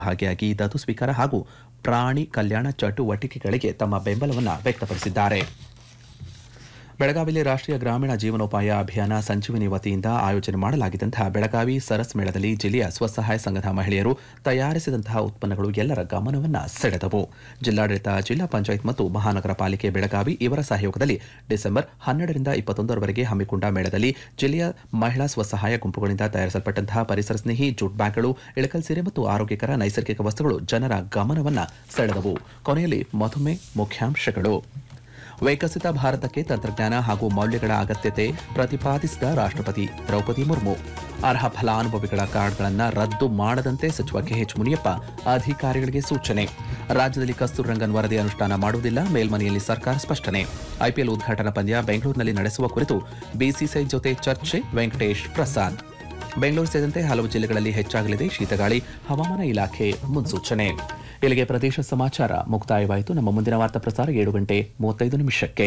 ಭಾಗಿಯಾಗಿ ದತ್ತು ಸ್ವೀಕಾರ ಹಾಗೂ ಪ್ರಾಣಿ ಕಲ್ಯಾಣ ಚಟುವಟಿಕೆಗಳಿಗೆ ತಮ್ಮ ಬೆಂಬಲವನ್ನು ವ್ಯಕ್ತಪಡಿಸಿದ್ದಾರೆ ಬೆಳಗಾವಿಯಲ್ಲಿ ರಾಷ್ಟ್ರೀಯ ಗ್ರಾಮೀಣ ಜೀವನೋಪಾಯ ಅಭಿಯಾನ ಸಂಜೀವಿನಿ ವತಿಯಿಂದ ಆಯೋಜನೆ ಮಾಡಲಾಗಿದ್ದಂತಹ ಬೆಳಗಾವಿ ಸರಸ್ ಮೇಳದಲ್ಲಿ ಜಿಲ್ಲೆಯ ಸ್ವಸಹಾಯ ಸಂಘದ ಮಹಿಳೆಯರು ತಯಾರಿಸಿದಂತಹ ಉತ್ಪನ್ನಗಳು ಎಲ್ಲರ ಗಮನವನ್ನ ಸೆಳೆದವು ಜಿಲ್ಲಾಡಳಿತ ಜಿಲ್ಲಾ ಪಂಚಾಯತ್ ಮತ್ತು ಮಹಾನಗರ ಪಾಲಿಕೆ ಬೆಳಗಾವಿ ಇವರ ಸಹಯೋಗದಲ್ಲಿ ಡಿಸೆಂಬರ್ ಹನ್ನೆರಡರಿಂದ ಇಪ್ಪತ್ತೊಂದರವರೆಗೆ ಹಮ್ಮಿಕೊಂಡ ಮೇಳದಲ್ಲಿ ಜಿಲ್ಲೆಯ ಮಹಿಳಾ ಸ್ವಸಹಾಯ ಗುಂಪುಗಳಿಂದ ತಯಾರಿಸಲ್ಪಟ್ಟಂತಹ ಪರಿಸರ ಸ್ನೇಹಿ ಜೂಟ್ ಬ್ಯಾಗ್ಗಳು ಇಳಕಲ್ ಸೀರೆ ಮತ್ತು ಆರೋಗ್ಯಕರ ನೈಸರ್ಗಿಕ ವಸ್ತುಗಳು ಜನರ ಗಮನವನ್ನ ಸೆಳೆದವು ಕೊನೆಯಲ್ಲಿ ಮಧುಮೆ ಮುಖ್ಯಾಂಶಗಳು ವಿಕಸಿತ ಭಾರತಕ್ಕೆ ತಂತ್ರಜ್ಞಾನ ಹಾಗೂ ಮೌಲ್ಯಗಳ ಅಗತ್ಯತೆ ಪ್ರತಿಪಾದಿಸಿದ ರಾಷ್ಟ್ರಪತಿ ದ್ರೌಪದಿ ಮುರ್ಮು ಅರ್ಹ ಫಲಾನುಭವಿಗಳ ಕಾರ್ಡ್ಗಳನ್ನು ರದ್ದು ಮಾಡದಂತೆ ಸಚಿವ ಕೆಎಚ್ ಮುನಿಯಪ್ಪ ಅಧಿಕಾರಿಗಳಿಗೆ ಸೂಚನೆ ರಾಜ್ಯದಲ್ಲಿ ಕಸ್ತೂರ್ ರಂಗನ್ ವರದಿ ಅನುಷ್ಠಾನ ಮಾಡುವುದಿಲ್ಲ ಮೇಲ್ಮನೆಯಲ್ಲಿ ಸರ್ಕಾರ ಸ್ಪಷ್ಟನೆ ಐಪಿಎಲ್ ಉದ್ಘಾಟನಾ ಪಂದ್ಯ ಬೆಂಗಳೂರಿನಲ್ಲಿ ನಡೆಸುವ ಕುರಿತು ಬಿಸಿಸಿಐ ಜೊತೆ ಚರ್ಚೆ ವೆಂಕಟೇಶ್ ಪ್ರಸಾದ್ ಬೆಂಗಳೂರು ಸೇರಿದಂತೆ ಹಲವು ಜಿಲ್ಲೆಗಳಲ್ಲಿ ಹೆಚ್ಚಾಗಲಿದೆ ಶೀತಗಾಳಿ ಹವಾಮಾನ ಇಲಾಖೆ ಮುನ್ಸೂಚನೆ ಇಲ್ಲಿಗೆ ಪ್ರದೇಶ ಸಮಾಚಾರ ಮುಕ್ತಾಯವಾಯಿತು ನಮ್ಮ ಮುಂದಿನ ವಾರ್ತಾ ಪ್ರಸಾರ ಏಳು ಗಂಟೆ ಮೂವತ್ತೈದು ನಿಮಿಷಕ್ಕೆ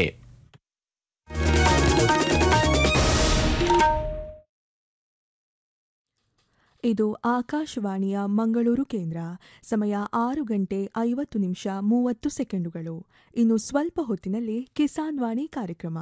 ಇದು ಆಕಾಶವಾಣಿಯ ಮಂಗಳೂರು ಕೇಂದ್ರ ಸಮಯ ಆರು ಗಂಟೆ ಐವತ್ತು ನಿಮಿಷ ಮೂವತ್ತು ಸೆಕೆಂಡುಗಳು ಇನ್ನು ಸ್ವಲ್ಪ ಹೊತ್ತಿನಲ್ಲಿ ಕಿಸಾನ್ ವಾಣಿ ಕಾರ್ಯಕ್ರಮ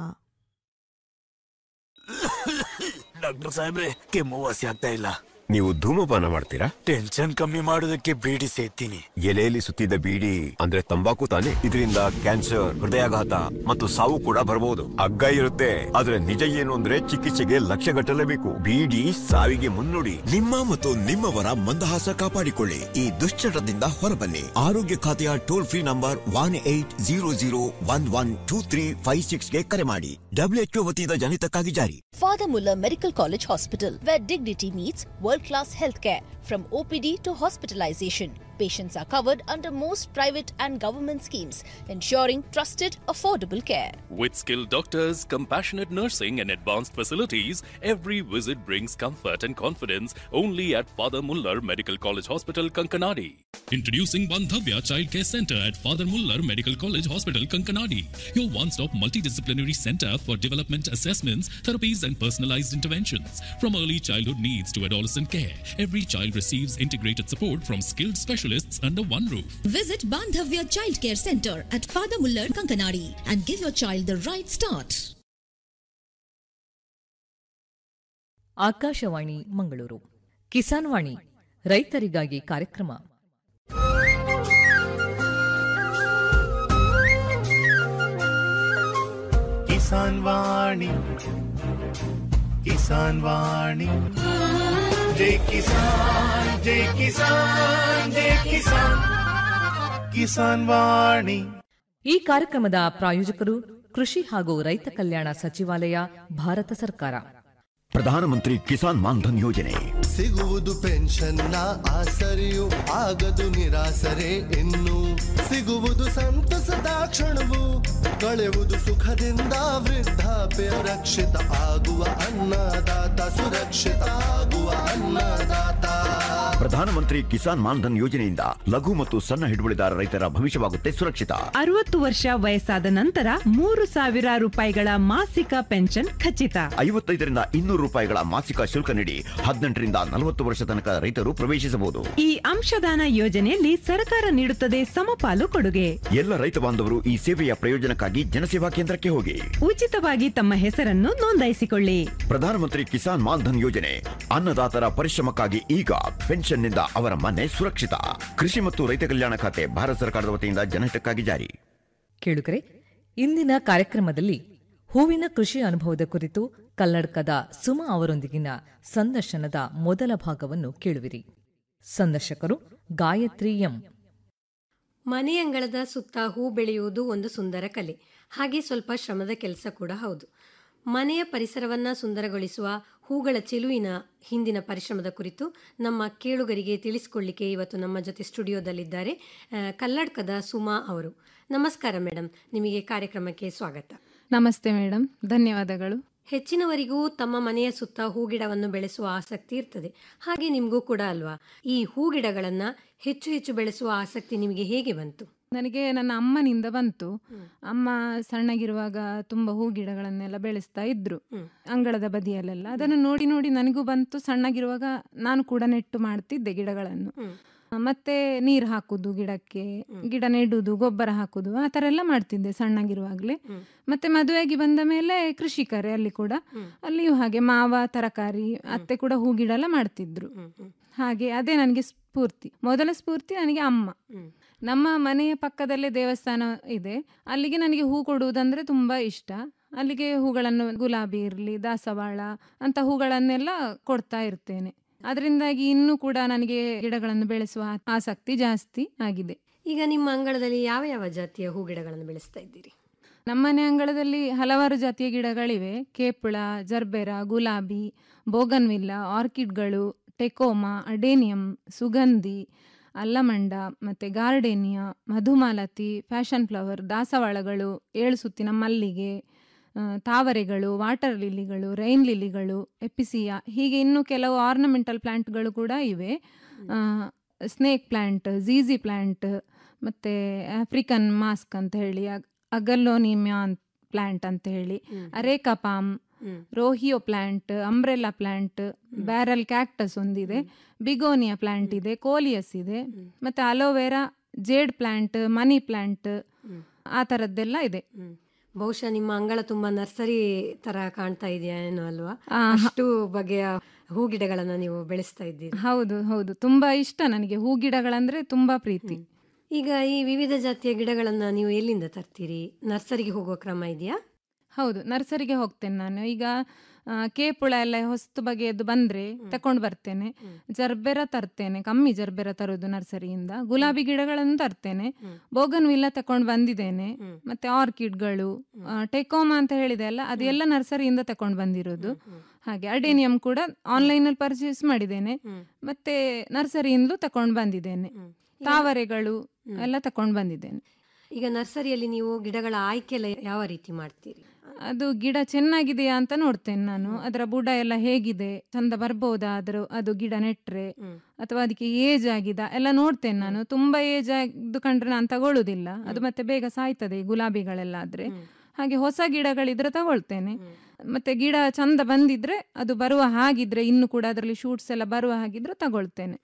ಡಾಕ್ಟರ್ ಸಾಹೇಬ್ರೆ ಕೆಮ್ಮು ವಾಸಿ ಆಗ್ತಾ ಇಲ್ಲ ನೀವು ಧೂಮಪಾನ ಮಾಡ್ತೀರಾ ಟೆನ್ಷನ್ ಕಮ್ಮಿ ಮಾಡೋದಕ್ಕೆ ಬೀಡಿ ಸೇತೀನಿ ಎಲೆಯಲ್ಲಿ ಸುತ್ತಿದ್ದ ಬೀಡಿ ಅಂದ್ರೆ ತಂಬಾಕು ತಾನೆ ಇದರಿಂದ ಕ್ಯಾನ್ಸರ್ ಹೃದಯಾಘಾತ ಮತ್ತು ಸಾವು ಕೂಡ ಬರಬಹುದು ಅಗ್ಗ ಇರುತ್ತೆ ಆದ್ರೆ ನಿಜ ಏನು ಅಂದ್ರೆ ಚಿಕಿತ್ಸೆಗೆ ಲಕ್ಷ ಗಟ್ಟಲೇಬೇಕು ಬೀಡಿ ಸಾವಿಗೆ ಮುನ್ನುಡಿ ನಿಮ್ಮ ಮತ್ತು ನಿಮ್ಮವರ ಮಂದಹಾಸ ಕಾಪಾಡಿಕೊಳ್ಳಿ ಈ ದುಶ್ಚಟದಿಂದ ಹೊರಬನ್ನಿ ಆರೋಗ್ಯ ಖಾತೆಯ toll free number one eight zero zero one one two three five ಸಿಕ್ಸ್ಗೆ ಕರೆ ಮಾಡಿ ಡಬ್ಲ್ಯೂಎಚ್ಒ ವತಿಯಿಂದ ಜನಿತಕ್ಕಾಗಿ ಜಾರಿ Father Muller Medical College Hospital, where dignity meets world class healthcare. From OPD to hospitalization, patients are covered under most private and government schemes, ensuring trusted, affordable care. With skilled doctors, compassionate nursing, and advanced facilities, every visit brings comfort and confidence only at Father Muller Medical College Hospital, Kankanadi. Introducing Bandhavya Child Care Center at Father Muller Medical College Hospital, Kankanadi, your one stop multidisciplinary center for development assessments, therapies, and personalized interventions. From early childhood needs to adolescent care, every child receives integrated support from skilled specialists under one roof. Visit Bandhavya Child Care Center at Father Muller, Kankanadi and give your child the right start. Akashvani Mangaluru Kisan ವಾಣಿ ರೈತರಿಗಾಗಿ ಕಾರ್ಯಕ್ರಮ ಕಿಸಾನ್ ವಾಣಿ ಕಿಸಾನ್ ವಾಣಿ ಜೈ ಕಿಸಾನ್ ಜೈ ಕಿಸಾನ್ ಜೈ ಕಿಸಾನ್ ಕಿಸಾನ್ ವಾಣಿ ಈ ಕಾರ್ಯಕ್ರಮದ ಪ್ರಾಯೋಜಕರು ಕೃಷಿ ಹಾಗೂ ರೈತ ಕಲ್ಯಾಣ ಸಚಿವಾಲಯ ಭಾರತ ಸರ್ಕಾರ ಪ್ರಧಾನಮಂತ್ರಿ ಕಿಸಾನ್ ಮಾನ್ಧನ್ ಯೋಜನೆ ಸಿಗುವುದು ಪೆನ್ಷನ್ನ ಆಸರೆಯು ಆಗದು ನಿರಾಸರೆ ಇನ್ನು ಸಿಗುವುದು ಸಂತಸದ ಕ್ಷಣವು ಕಳೆಯುವುದು ಸುಖದಿಂದ ವೃದ್ಧಾಪ್ಯ ರಕ್ಷಿತ ಆಗುವ ಅನ್ನದಾತ ಸುರಕ್ಷಿತ ಆಗುವ ಅನ್ನದಾತ ಪ್ರಧಾನಮಂತ್ರಿ ಕಿಸಾನ್ ಮಾನ್ಧನ್ ಯೋಜನೆಯಿಂದ ಲಘು ಮತ್ತು ಸಣ್ಣ ಹಿಡುವಳಿದಾರ ರೈತರ ಭವಿಷ್ಯವಾಗುತ್ತೆ ಸುರಕ್ಷಿತ ಅರವತ್ತು ವರ್ಷ ವಯಸ್ಸಾದ ನಂತರ ಮೂರು ಸಾವಿರ ರೂಪಾಯಿಗಳ ಮಾಸಿಕ ಪೆನ್ಷನ್ ಖಚಿತ ಐವತ್ತೈದರಿಂದ ಇನ್ನೂರು ರೂಪಾಯಿಗಳ ಮಾಸಿಕ ಶುಲ್ಕ ನೀಡಿ ಹದಿನೆಂಟರಿಂದ ನಲವತ್ತು ವರ್ಷ ತನಕ ರೈತರು ಪ್ರವೇಶಿಸಬಹುದು ಈ ಅಂಶದಾನ ಯೋಜನೆಯಲ್ಲಿ ಸರ್ಕಾರ ನೀಡುತ್ತದೆ ಸಮಪಾಲು ಕೊಡುಗೆ ಎಲ್ಲ ರೈತ ಬಾಂಧವರು ಈ ಸೇವೆಯ ಪ್ರಯೋಜನಕ್ಕಾಗಿ ಜನಸೇವಾ ಕೇಂದ್ರಕ್ಕೆ ಹೋಗಿ ಉಚಿತವಾಗಿ ತಮ್ಮ ಹೆಸರನ್ನು ನೋಂದಾಯಿಸಿಕೊಳ್ಳಿ ಪ್ರಧಾನಮಂತ್ರಿ ಕಿಸಾನ್ ಮಾನ್ಧನ್ ಯೋಜನೆ ಅನ್ನದಾತರ ಪರಿಶ್ರಮಕ್ಕಾಗಿ ಈಗ ಪೆನ್ಷನ್ನಿಂದ ಅವರ ಮನೆ ಸುರಕ್ಷಿತ ಕೃಷಿ ಮತ್ತು ರೈತ ಕಲ್ಯಾಣ ಖಾತೆ ಭಾರತ ಸರ್ಕಾರದ ವತಿಯಿಂದ ಜನಹಿತಕ್ಕಾಗಿ ಜಾರಿ ಕೇಳುಗರೆ ಇಂದಿನ ಕಾರ್ಯಕ್ರಮದಲ್ಲಿ ಹೂವಿನ ಕೃಷಿ ಅನುಭವದ ಕುರಿತು ಕಲ್ಲಡ್ಕದ ಸುಮಾ ಅವರೊಂದಿಗಿನ ಸಂದರ್ಶನದ ಮೊದಲ ಭಾಗವನ್ನು ಕೇಳುವಿರಿ ಸಂದರ್ಶಕರು ಗಾಯತ್ರಿ ಎಂ ಮನೆಯಂಗಳದ ಸುತ್ತ ಹೂ ಬೆಳೆಯುವುದು ಒಂದು ಸುಂದರ ಕಲೆ ಹಾಗೆ ಸ್ವಲ್ಪ ಶ್ರಮದ ಕೆಲಸ ಕೂಡ ಹೌದು ಮನೆಯ ಪರಿಸರವನ್ನ ಸುಂದರಗೊಳಿಸುವ ಹೂಗಳ ಚೆಲುವಿನ ಹಿಂದಿನ ಪರಿಶ್ರಮದ ಕುರಿತು ನಮ್ಮ ಕೇಳುಗರಿಗೆ ತಿಳಿಸಿಕೊಳ್ಳಿಕ್ಕೆ ಇವತ್ತು ನಮ್ಮ ಜೊತೆ ಸ್ಟುಡಿಯೋದಲ್ಲಿದ್ದಾರೆ ಆ, ಕಲ್ಲಡ್ಕದ ಸುಮಾ ಅವರು ನಮಸ್ಕಾರ ಮೇಡಮ್ ನಿಮಗೆ ಕಾರ್ಯಕ್ರಮಕ್ಕೆ ಸ್ವಾಗತ ನಮಸ್ತೆ ಮೇಡಮ್ ಧನ್ಯವಾದಗಳು ಹೆಚ್ಚಿನವರಿಗೂ ತಮ್ಮ ಮನೆಯ ಸುತ್ತ ಹೂಗಿಡವನ್ನು ಬೆಳೆಸುವ ಆಸಕ್ತಿ ಇರ್ತದೆ ಹಾಗೆ ನಿಮಗೂ ಕೂಡ ಅಲ್ವಾ ಈ ಹೂಗಿಡಗಳನ್ನ ಹೆಚ್ಚು ಹೆಚ್ಚು ಬೆಳೆಸುವ ಆಸಕ್ತಿ ನಿಮಗೆ ಹೇಗೆ ಬಂತು ನನಗೆ ನನ್ನ ಅಮ್ಮನಿಂದ ಬಂತು ಅಮ್ಮ ಸಣ್ಣಗಿರುವಾಗ ತುಂಬ ಹೂ ಗಿಡಗಳನ್ನೆಲ್ಲ ಬೆಳೆಸ್ತಾ ಇದ್ರು ಅಂಗಳದ ಬದಿಯಲ್ಲೆಲ್ಲ ಅದನ್ನು ನೋಡಿ ನೋಡಿ ನನಗೂ ಬಂತು ಸಣ್ಣಗಿರುವಾಗ ನಾನು ಕೂಡ ನೆಟ್ಟು ಮಾಡ್ತಿದ್ದೆ ಗಿಡಗಳನ್ನು ಮತ್ತೆ ನೀರು ಹಾಕುದು ಗಿಡಕ್ಕೆ ಗಿಡ ನೆಡುದು ಗೊಬ್ಬರ ಹಾಕುದು ಆ ಥರ ಎಲ್ಲ ಮಾಡ್ತಿದ್ದೆ ಸಣ್ಣಗಿರುವಾಗಲೇ ಮತ್ತೆ ಮದುವೆಯಾಗಿ ಬಂದ ಮೇಲೆ ಕೃಷಿಕರೇ ಅಲ್ಲಿ ಕೂಡ ಅಲ್ಲಿಯೂ ಹಾಗೆ ಮಾವ ತರಕಾರಿ ಅತ್ತೆ ಕೂಡ ಹೂ ಗಿಡ ಎಲ್ಲ ಮಾಡ್ತಿದ್ರು ಹಾಗೆ ಅದೇ ನನಗೆ ಸ್ಫೂರ್ತಿ ಮೊದಲ ಸ್ಫೂರ್ತಿ ನನಗೆ ಅಮ್ಮ ನಮ್ಮ ಮನೆಯ ಪಕ್ಕದಲ್ಲೇ ದೇವಸ್ಥಾನ ಇದೆ ಅಲ್ಲಿಗೆ ನನಗೆ ಹೂ ಕೊಡುವುದಂದ್ರೆ ತುಂಬಾ ಇಷ್ಟ ಅಲ್ಲಿಗೆ ಹೂಗಳನ್ನು ಗುಲಾಬಿ ಇರಲಿ ದಾಸವಾಳ ಅಂತ ಹೂಗಳನ್ನೆಲ್ಲ ಕೊಡ್ತಾ ಇರ್ತೇನೆ ಅದರಿಂದಾಗಿ ಇನ್ನೂ ಕೂಡ ನನಗೆ ಗಿಡಗಳನ್ನು ಬೆಳೆಸುವ ಆಸಕ್ತಿ ಜಾಸ್ತಿ ಆಗಿದೆ ಈಗ ನಿಮ್ಮ ಅಂಗಳದಲ್ಲಿ ಯಾವ ಯಾವ ಜಾತಿಯ ಹೂ ಗಿಡಗಳನ್ನು ಬೆಳೆಸ್ತಾ ಇದ್ದೀರಿ ನಮ್ಮನೆ ಅಂಗಳದಲ್ಲಿ ಹಲವಾರು ಜಾತಿಯ ಗಿಡಗಳಿವೆ ಕೇಪುಳ ಜರ್ಬೆರ ಗುಲಾಬಿ ಬೋಗನ್ವಿಲ್ಲ ಆರ್ಕಿಡ್ಗಳು ಟೆಕೋಮಾ ಅಡೇನಿಯಂ ಸುಗಂಧಿ ಅಲ್ಲಮಂಡ ಮತ್ತು ಗಾರ್ಡೇನಿಯಾ ಮಧುಮಾಲತಿ ಫ್ಯಾಷನ್ ಫ್ಲವರ್ ದಾಸವಾಳಗಳು ಏಳು ಸುತ್ತಿನ ಮಲ್ಲಿಗೆ ಆ, ತಾವರೆಗಳು ವಾಟರ್ ಲಿಲಿಗಳು ರೈನ್ ಲಿಲಿಗಳು ಎಪಿಸಿಯಾ ಹೀಗೆ ಇನ್ನೂ ಕೆಲವು ಆರ್ನಮೆಂಟಲ್ ಪ್ಲ್ಯಾಂಟ್ಗಳು ಕೂಡ ಇವೆ ಸ್ನೇಕ್ ಪ್ಲ್ಯಾಂಟ್ ಝೀಝಿ ಪ್ಲ್ಯಾಂಟ್ ಮತ್ತು ಆಫ್ರಿಕನ್ ಮಾಸ್ಕ್ ಅಂತ ಹೇಳಿ ಅಗ್- ಅಗಲ್ಲೋನಿಮಿಯಾ ಪ್ಲ್ಯಾಂಟ್ ಅಂತ ಹೇಳಿ areca palm rhoeo plant umbrella plant barrel cactus ಒಂದಿದೆ ಬಿಗೋನಿಯಾ ಪ್ಲ್ಯಾಂಟ್ ಇದೆ ಕೋಲಿಯಸ್ ಇದೆ ಮತ್ತು aloe vera jade plant money plant ಆ ಥರದ್ದೆಲ್ಲ ಇದೆ ಬಹುಶಃ ನಿಮ್ಮ ಅಂಗಳ ತುಂಬಾ ನರ್ಸರಿ ತರ ಕಾಣ್ತಾ ಇದೆಯಾ ಏನೋ ಅಲ್ವಾ ಆ, ಹ- ಅಷ್ಟು ಬಗೆಯ ಹೂ ಗಿಡಗಳನ್ನ ನೀವು ಬೆಳೆಸ್ತಾ ಇದ್ದೀರಿ ಹೌದು ಹೌದು ತುಂಬಾ ಇಷ್ಟ ನನಗೆ ಹೂ ಗಿಡಗಳಂದ್ರೆ ತುಂಬಾ ಪ್ರೀತಿ ಈಗ ಈ ವಿವಿಧ ಜಾತಿಯ ಗಿಡಗಳನ್ನ ನೀವು ಎಲ್ಲಿಂದ ತರ್ತೀರಿ ನರ್ಸರಿಗೆ ಹೋಗುವ ಕ್ರಮ ಇದೆಯಾ ಹೌದು ನರ್ಸರಿಗೆ ಹೋಗ್ತೇನೆ ನಾನು ಈಗ ಆ, ಕೇಪುಳ ಎಲ್ಲ ಹೊಸ್ತು ಬಗೆಯದ್ದು ಬಂದ್ರೆ ತಕೊಂಡು ಬರ್ತೇನೆ ಜರ್ಬೆರ ತರ್ತೇನೆ ಕಮ್ಮಿ ಜರ್ಬೆರ ತರೋದು ನರ್ಸರಿಯಿಂದ ಗುಲಾಬಿ ಗಿಡಗಳನ್ನು ತರ್ತೇನೆ ಬೋಗನ್ ವಿಲ್ಲ ತಕೊಂಡು ಬಂದಿದ್ದೇನೆ ಮತ್ತೆ ಆರ್ಕಿಡ್ಗಳು ಟೆಕೋಮಾ ಅಂತ ಹೇಳಿದೆ ಅಲ್ಲ ಅದೆಲ್ಲ ನರ್ಸರಿಯಿಂದ ತಕೊಂಡು ಬಂದಿರೋದು ಹಾಗೆ ಅಡೇನಿಯಂ ಕೂಡ ಆನ್ಲೈನಲ್ಲಿ ಪರ್ಚೇಸ್ ಮಾಡಿದ್ದೇನೆ ಮತ್ತೆ ನರ್ಸರಿಯಿಂದಲೂ ತಕೊಂಡು ಬಂದಿದ್ದೇನೆ ತಾವರೆಗಳು ಎಲ್ಲ ತಕೊಂಡು ಬಂದಿದ್ದೇನೆ ಈಗ ನರ್ಸರಿಯಲ್ಲಿ ನೀವು ಗಿಡಗಳ ಆಯ್ಕೆ ಎಲ್ಲ ಯಾವ ರೀತಿ ಮಾಡ್ತೀರಿ ಅದು ಗಿಡ ಚೆನ್ನಾಗಿದೆಯಾ ಅಂತ ನೋಡ್ತೇನೆ ನಾನು ಅದರ ಬುಡ ಎಲ್ಲ ಹೇಗಿದೆ ಚಂದ ಬರ್ಬೋದಾ ಅದ್ರ ಅದು ಗಿಡ ನೆಟ್ರೆ ಅಥವಾ ಅದಕ್ಕೆ ಏಜ್ ಆಗಿದ ಎಲ್ಲ ನೋಡ್ತೇನೆ ನಾನು ತುಂಬಾ ಏಜ್ ಆಗಿದ್ದು ಕಂಡ್ರೆ ನಾನು ತಗೊಳ್ಳುದಿಲ್ಲ ಅದು ಮತ್ತೆ ಬೇಗ ಸಾಯ್ತದೆ ಈ ಗುಲಾಬಿಗಳೆಲ್ಲ ಆದ್ರೆ ಹಾಗೆ ಹೊಸ ಗಿಡಗಳಿದ್ರೆ ತಗೊಳ್ತೇನೆ ಮತ್ತೆ ಗಿಡ ಚಂದ ಬಂದಿದ್ರೆ ಅದು ಬರುವ ಹಾಗಿದ್ರೆ ಇನ್ನು ಕೂಡ ಅದರಲ್ಲಿ ಶೂಟ್ಸ್ ಎಲ್ಲ ಬರುವ ಹಾಗಿದ್ರೆ ತಗೊಳ್ತೇನೆ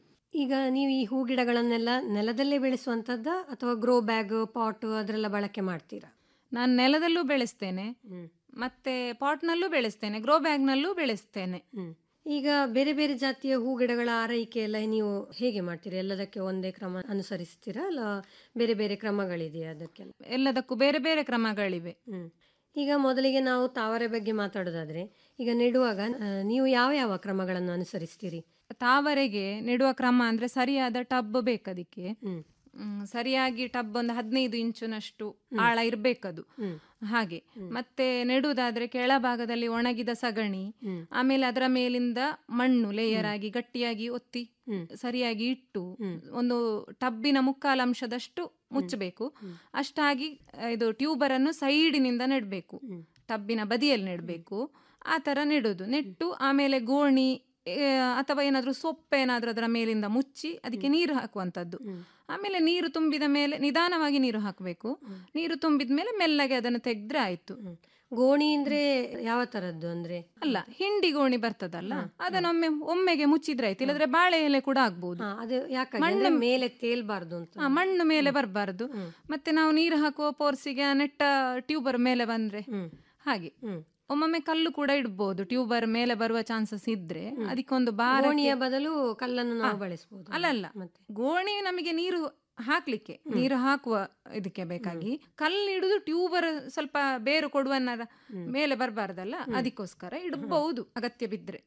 ಈಗ ನೀವು ಈ ಹೂ ಗಿಡಗಳನ್ನೆಲ್ಲ ನೆಲದಲ್ಲೇ ಬೆಳೆಸುವಂತದ್ದ ಅಥವಾ ಗ್ರೋ ಬ್ಯಾಗ್ ಪಾಟ್ ಅದರೆಲ್ಲ ಬಳಕೆ ಮಾಡ್ತೀರಾ ನಾನು ನೆಲದಲ್ಲೂ ಬೆಳೆಸ್ತೇನೆ ಮತ್ತೆ ಪಾಟ್ನಲ್ಲೂ ಬೆಳೆಸ್ತೇನೆ ಗ್ರೋ ಬ್ಯಾಗ್ನಲ್ಲೂ ಬೆಳೆಸ್ತೇನೆ ಈಗ ಬೇರೆ ಬೇರೆ ಜಾತಿಯ ಹೂ ಗಿಡಗಳ ಆರೈಕೆ ಎಲ್ಲ ನೀವು ಹೇಗೆ ಮಾಡ್ತೀರಿ ಎಲ್ಲದಕ್ಕೆ ಒಂದೇ ಕ್ರಮ ಅನುಸರಿಸ್ತೀರಾ ಅಲ್ಲ ಬೇರೆ ಬೇರೆ ಕ್ರಮಗಳಿದೆಯಾ ಅದಕ್ಕೆಲ್ಲ ಎಲ್ಲದಕ್ಕೂ ಬೇರೆ ಬೇರೆ ಕ್ರಮಗಳಿವೆ ಹ್ಮ್. ಈಗ ಮೊದಲಿಗೆ ನಾವು ತಾವರೆ ಬಗ್ಗೆ ಮಾತಾಡೋದಾದ್ರೆ ಈಗ ನೆಡುವಾಗ ಆ, ನೀವು ಯಾವ ಯಾವ ಕ್ರಮಗಳನ್ನು ಅನುಸರಿಸ್ತೀರಿ ತಾವರೆಗೆ ನೆಡುವ ಕ್ರಮ ಅಂದ್ರೆ ಸರಿಯಾದ ಟಬ್ ಬೇಕದಕ್ಕೆ ಹ್ಮ್, ಸರಿಯಾಗಿ ಟಬ್ ಒಂದು ಹದಿನೈದು ಇಂಚುನಷ್ಟು ಆಳ ಇರ್ಬೇಕದು ಹಾಗೆ ಮತ್ತೆ ನೆಡುವುದಾದ್ರೆ ಕೆಳಭಾಗದಲ್ಲಿ ಒಣಗಿದ ಸಗಣಿ ಆಮೇಲೆ ಅದರ ಮೇಲಿಂದ ಮಣ್ಣು ಲೇಯರ್ ಆಗಿ ಗಟ್ಟಿಯಾಗಿ ಒತ್ತಿ ಸರಿಯಾಗಿ ಇಟ್ಟು ಒಂದು ಟಬ್ಬಿನ ಮುಕ್ಕಾಲಂಶದಷ್ಟು ಮುಚ್ಚಬೇಕು ಅಷ್ಟಾಗಿ ಆ, ಇದು ಟ್ಯೂಬರ್ ಅನ್ನು ಸೈಡಿನಿಂದ ನೆಡಬೇಕು ಟಬ್ಬಿನ ಬದಿಯಲ್ಲಿ ನೆಡಬೇಕು ಆ ತರ ನೆಡೋದು ನೆಟ್ಟು ಆಮೇಲೆ ಗೋಣಿ ಆ, ಅಥವಾ ಏನಾದ್ರೂ ಸೊಪ್ಪೇನಾದ್ರೂ ಅದರ ಮೇಲಿಂದ ಮುಚ್ಚಿ ಅದಕ್ಕೆ ನೀರು ಹಾಕುವಂಥದ್ದು ಆಮೇಲೆ ನೀರು ತುಂಬಿದ ಮೇಲೆ ನಿಧಾನವಾಗಿ ನೀರು ಹಾಕಬೇಕು ನೀರು ತುಂಬಿದ ಮೇಲೆ ಮೆಲ್ಲಗೆ ಅದನ್ನು ತೆಗೆದ್ರೆ ಆಯ್ತು ಗೋಣಿ ಅಂದ್ರೆ ಯಾವ ತರದ್ದು ಅಂದ್ರೆ ಅಲ್ಲ ಹಿಂಡಿ ಗೋಣಿ ಬರ್ತದಲ್ಲ ಅದನ್ನೊಮ್ಮೆ ಒಮ್ಮೆಗೆ ಮುಚ್ಚಿದ್ರೆ ಆಯ್ತು ಇಲ್ಲದ್ರೆ ಬಾಳೆ ಎಲೆ ಕೂಡ ಆಗ್ಬಹುದು ಹಾ, ಅದು ಯಾಕಾಗಿ ಅಂದ್ರೆ ಮೇಲೆ ತೇಲ್ಬಾರ್ದು ಅಂತ ಆ, ಮಣ್ಣು ಮೇಲೆ ಬರಬಾರ್ದು ಮತ್ತೆ ನಾವು ನೀರು ಹಾಕುವ ಪೋರ್ಸಿಗೆ ಆ ನೆಟ್ಟ ಟ್ಯೂಬರ್ ಮೇಲೆ ಬಂದ್ರೆ ಹಾಗೆ ಒಮ್ಮೊಮ್ಮೆ ಕಲ್ಲು ಕೂಡ ಇಡ್ಬೋದು ಟ್ಯೂಬರ್ ಮೇಲೆ ಬರುವ ಚಾನ್ಸಸ್ ಇದ್ರೆ ಅದಕ್ಕೊಂದು ಬಾರ ಗೋಣಿಯ ಬದಲು ಕಲ್ಲನ್ನು ನಾವು ಬಳಸಬಹುದು ಅಲ್ಲಲ್ಲ ಗೋಣಿ ನಮಗೆ ನೀರು ಹಾಕ್ಲಿಕ್ಕೆ ನೀರು ಹಾಕುವ ಇದಕ್ಕೆ ಬೇಕಾಗಿ ಕಲ್ಲು ಇಡುದು ಟ್ಯೂಬರ್ ಸ್ವಲ್ಪ ಬೇರು ಕೊಡುವನ್ನ ಮೇಲೆ ಬರಬಾರ್ದಲ್ಲ ಅದಕ್ಕೋಸ್ಕರ ಇಡಬಹುದು ಅಗತ್ಯ ಬಿದ್ರೆ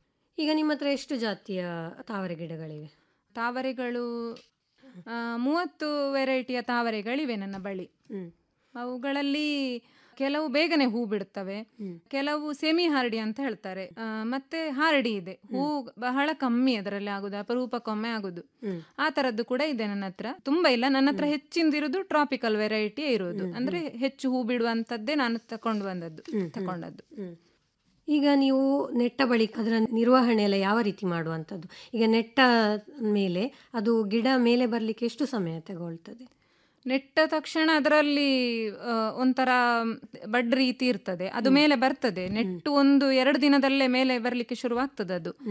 ಈಗ ನಿಮ್ಮ ಹತ್ರ ಎಷ್ಟು ಜಾತಿಯ ತಾವರೆ ಗಿಡಗಳಿವೆ ತಾವರೆಗಳು ಆ, ಮೂವತ್ತು ವೆರೈಟಿಯ ತಾವರೆಗಳಿವೆ ನನ್ನ ಬಳಿ ಅವುಗಳಲ್ಲಿ ಕೆಲವು ಬೇಗನೆ ಹೂ ಬಿಡುತ್ತವೆ ಕೆಲವು ಸೆಮಿ ಹಾರ್ಡಿ ಅಂತ ಹೇಳ್ತಾರೆ ಆ, ಮತ್ತೆ ಹಾರ್ಡಿ ಇದೆ ಹೂ ಬಹಳ ಕಮ್ಮಿ ಅದರಲ್ಲಿ ಆಗುದು ಅಪರೂಪಕ್ಕೊಮ್ಮೆ ಆಗುದು ಆ ತರದ್ದು ಕೂಡ ಇದೆ ನನ್ನ ಹತ್ರ ತುಂಬಾ ಇಲ್ಲ ನನ್ನ ಹತ್ರ ಹೆಚ್ಚಿಂದಿರುದು ಟ್ರಾಪಿಕಲ್ ವೆರೈಟಿ ಇರುವುದು ಅಂದ್ರೆ ಹೆಚ್ಚು ಹೂ ಬಿಡುವಂತದ್ದೇ ನಾನು ತಕೊಂಡು ಬಂದದ್ದು ತಕೊಂಡದ್ದು ಈಗ ನೀವು ನೆಟ್ಟ ಬಳಿಕ ಅದರ ನಿರ್ವಹಣೆ ಎಲ್ಲ ಯಾವ ರೀತಿ ಮಾಡುವಂಥದ್ದು ಈಗ ನೆಟ್ಟ ಮೇಲೆ ಅದು ಗಿಡ ಮೇಲೆ ಬರಲಿಕ್ಕೆ ಎಷ್ಟು ಸಮಯ ತಗೊಳ್ತದೆ ನೆಟ್ಟ ತಕ್ಷಣ ಅದರಲ್ಲಿ ಆ, ಒಂಥರ ಬಡ್ ರೀತಿ ಇರ್ತದೆ ಅದು ಮೇಲೆ ಬರ್ತದೆ ನೆಟ್ಟು ಒಂದು ಎರಡು ದಿನದಲ್ಲೇ ಮೇಲೆ ಬರಲಿಕ್ಕೆ ಶುರುವಾಗ್ತದೆ ಅದು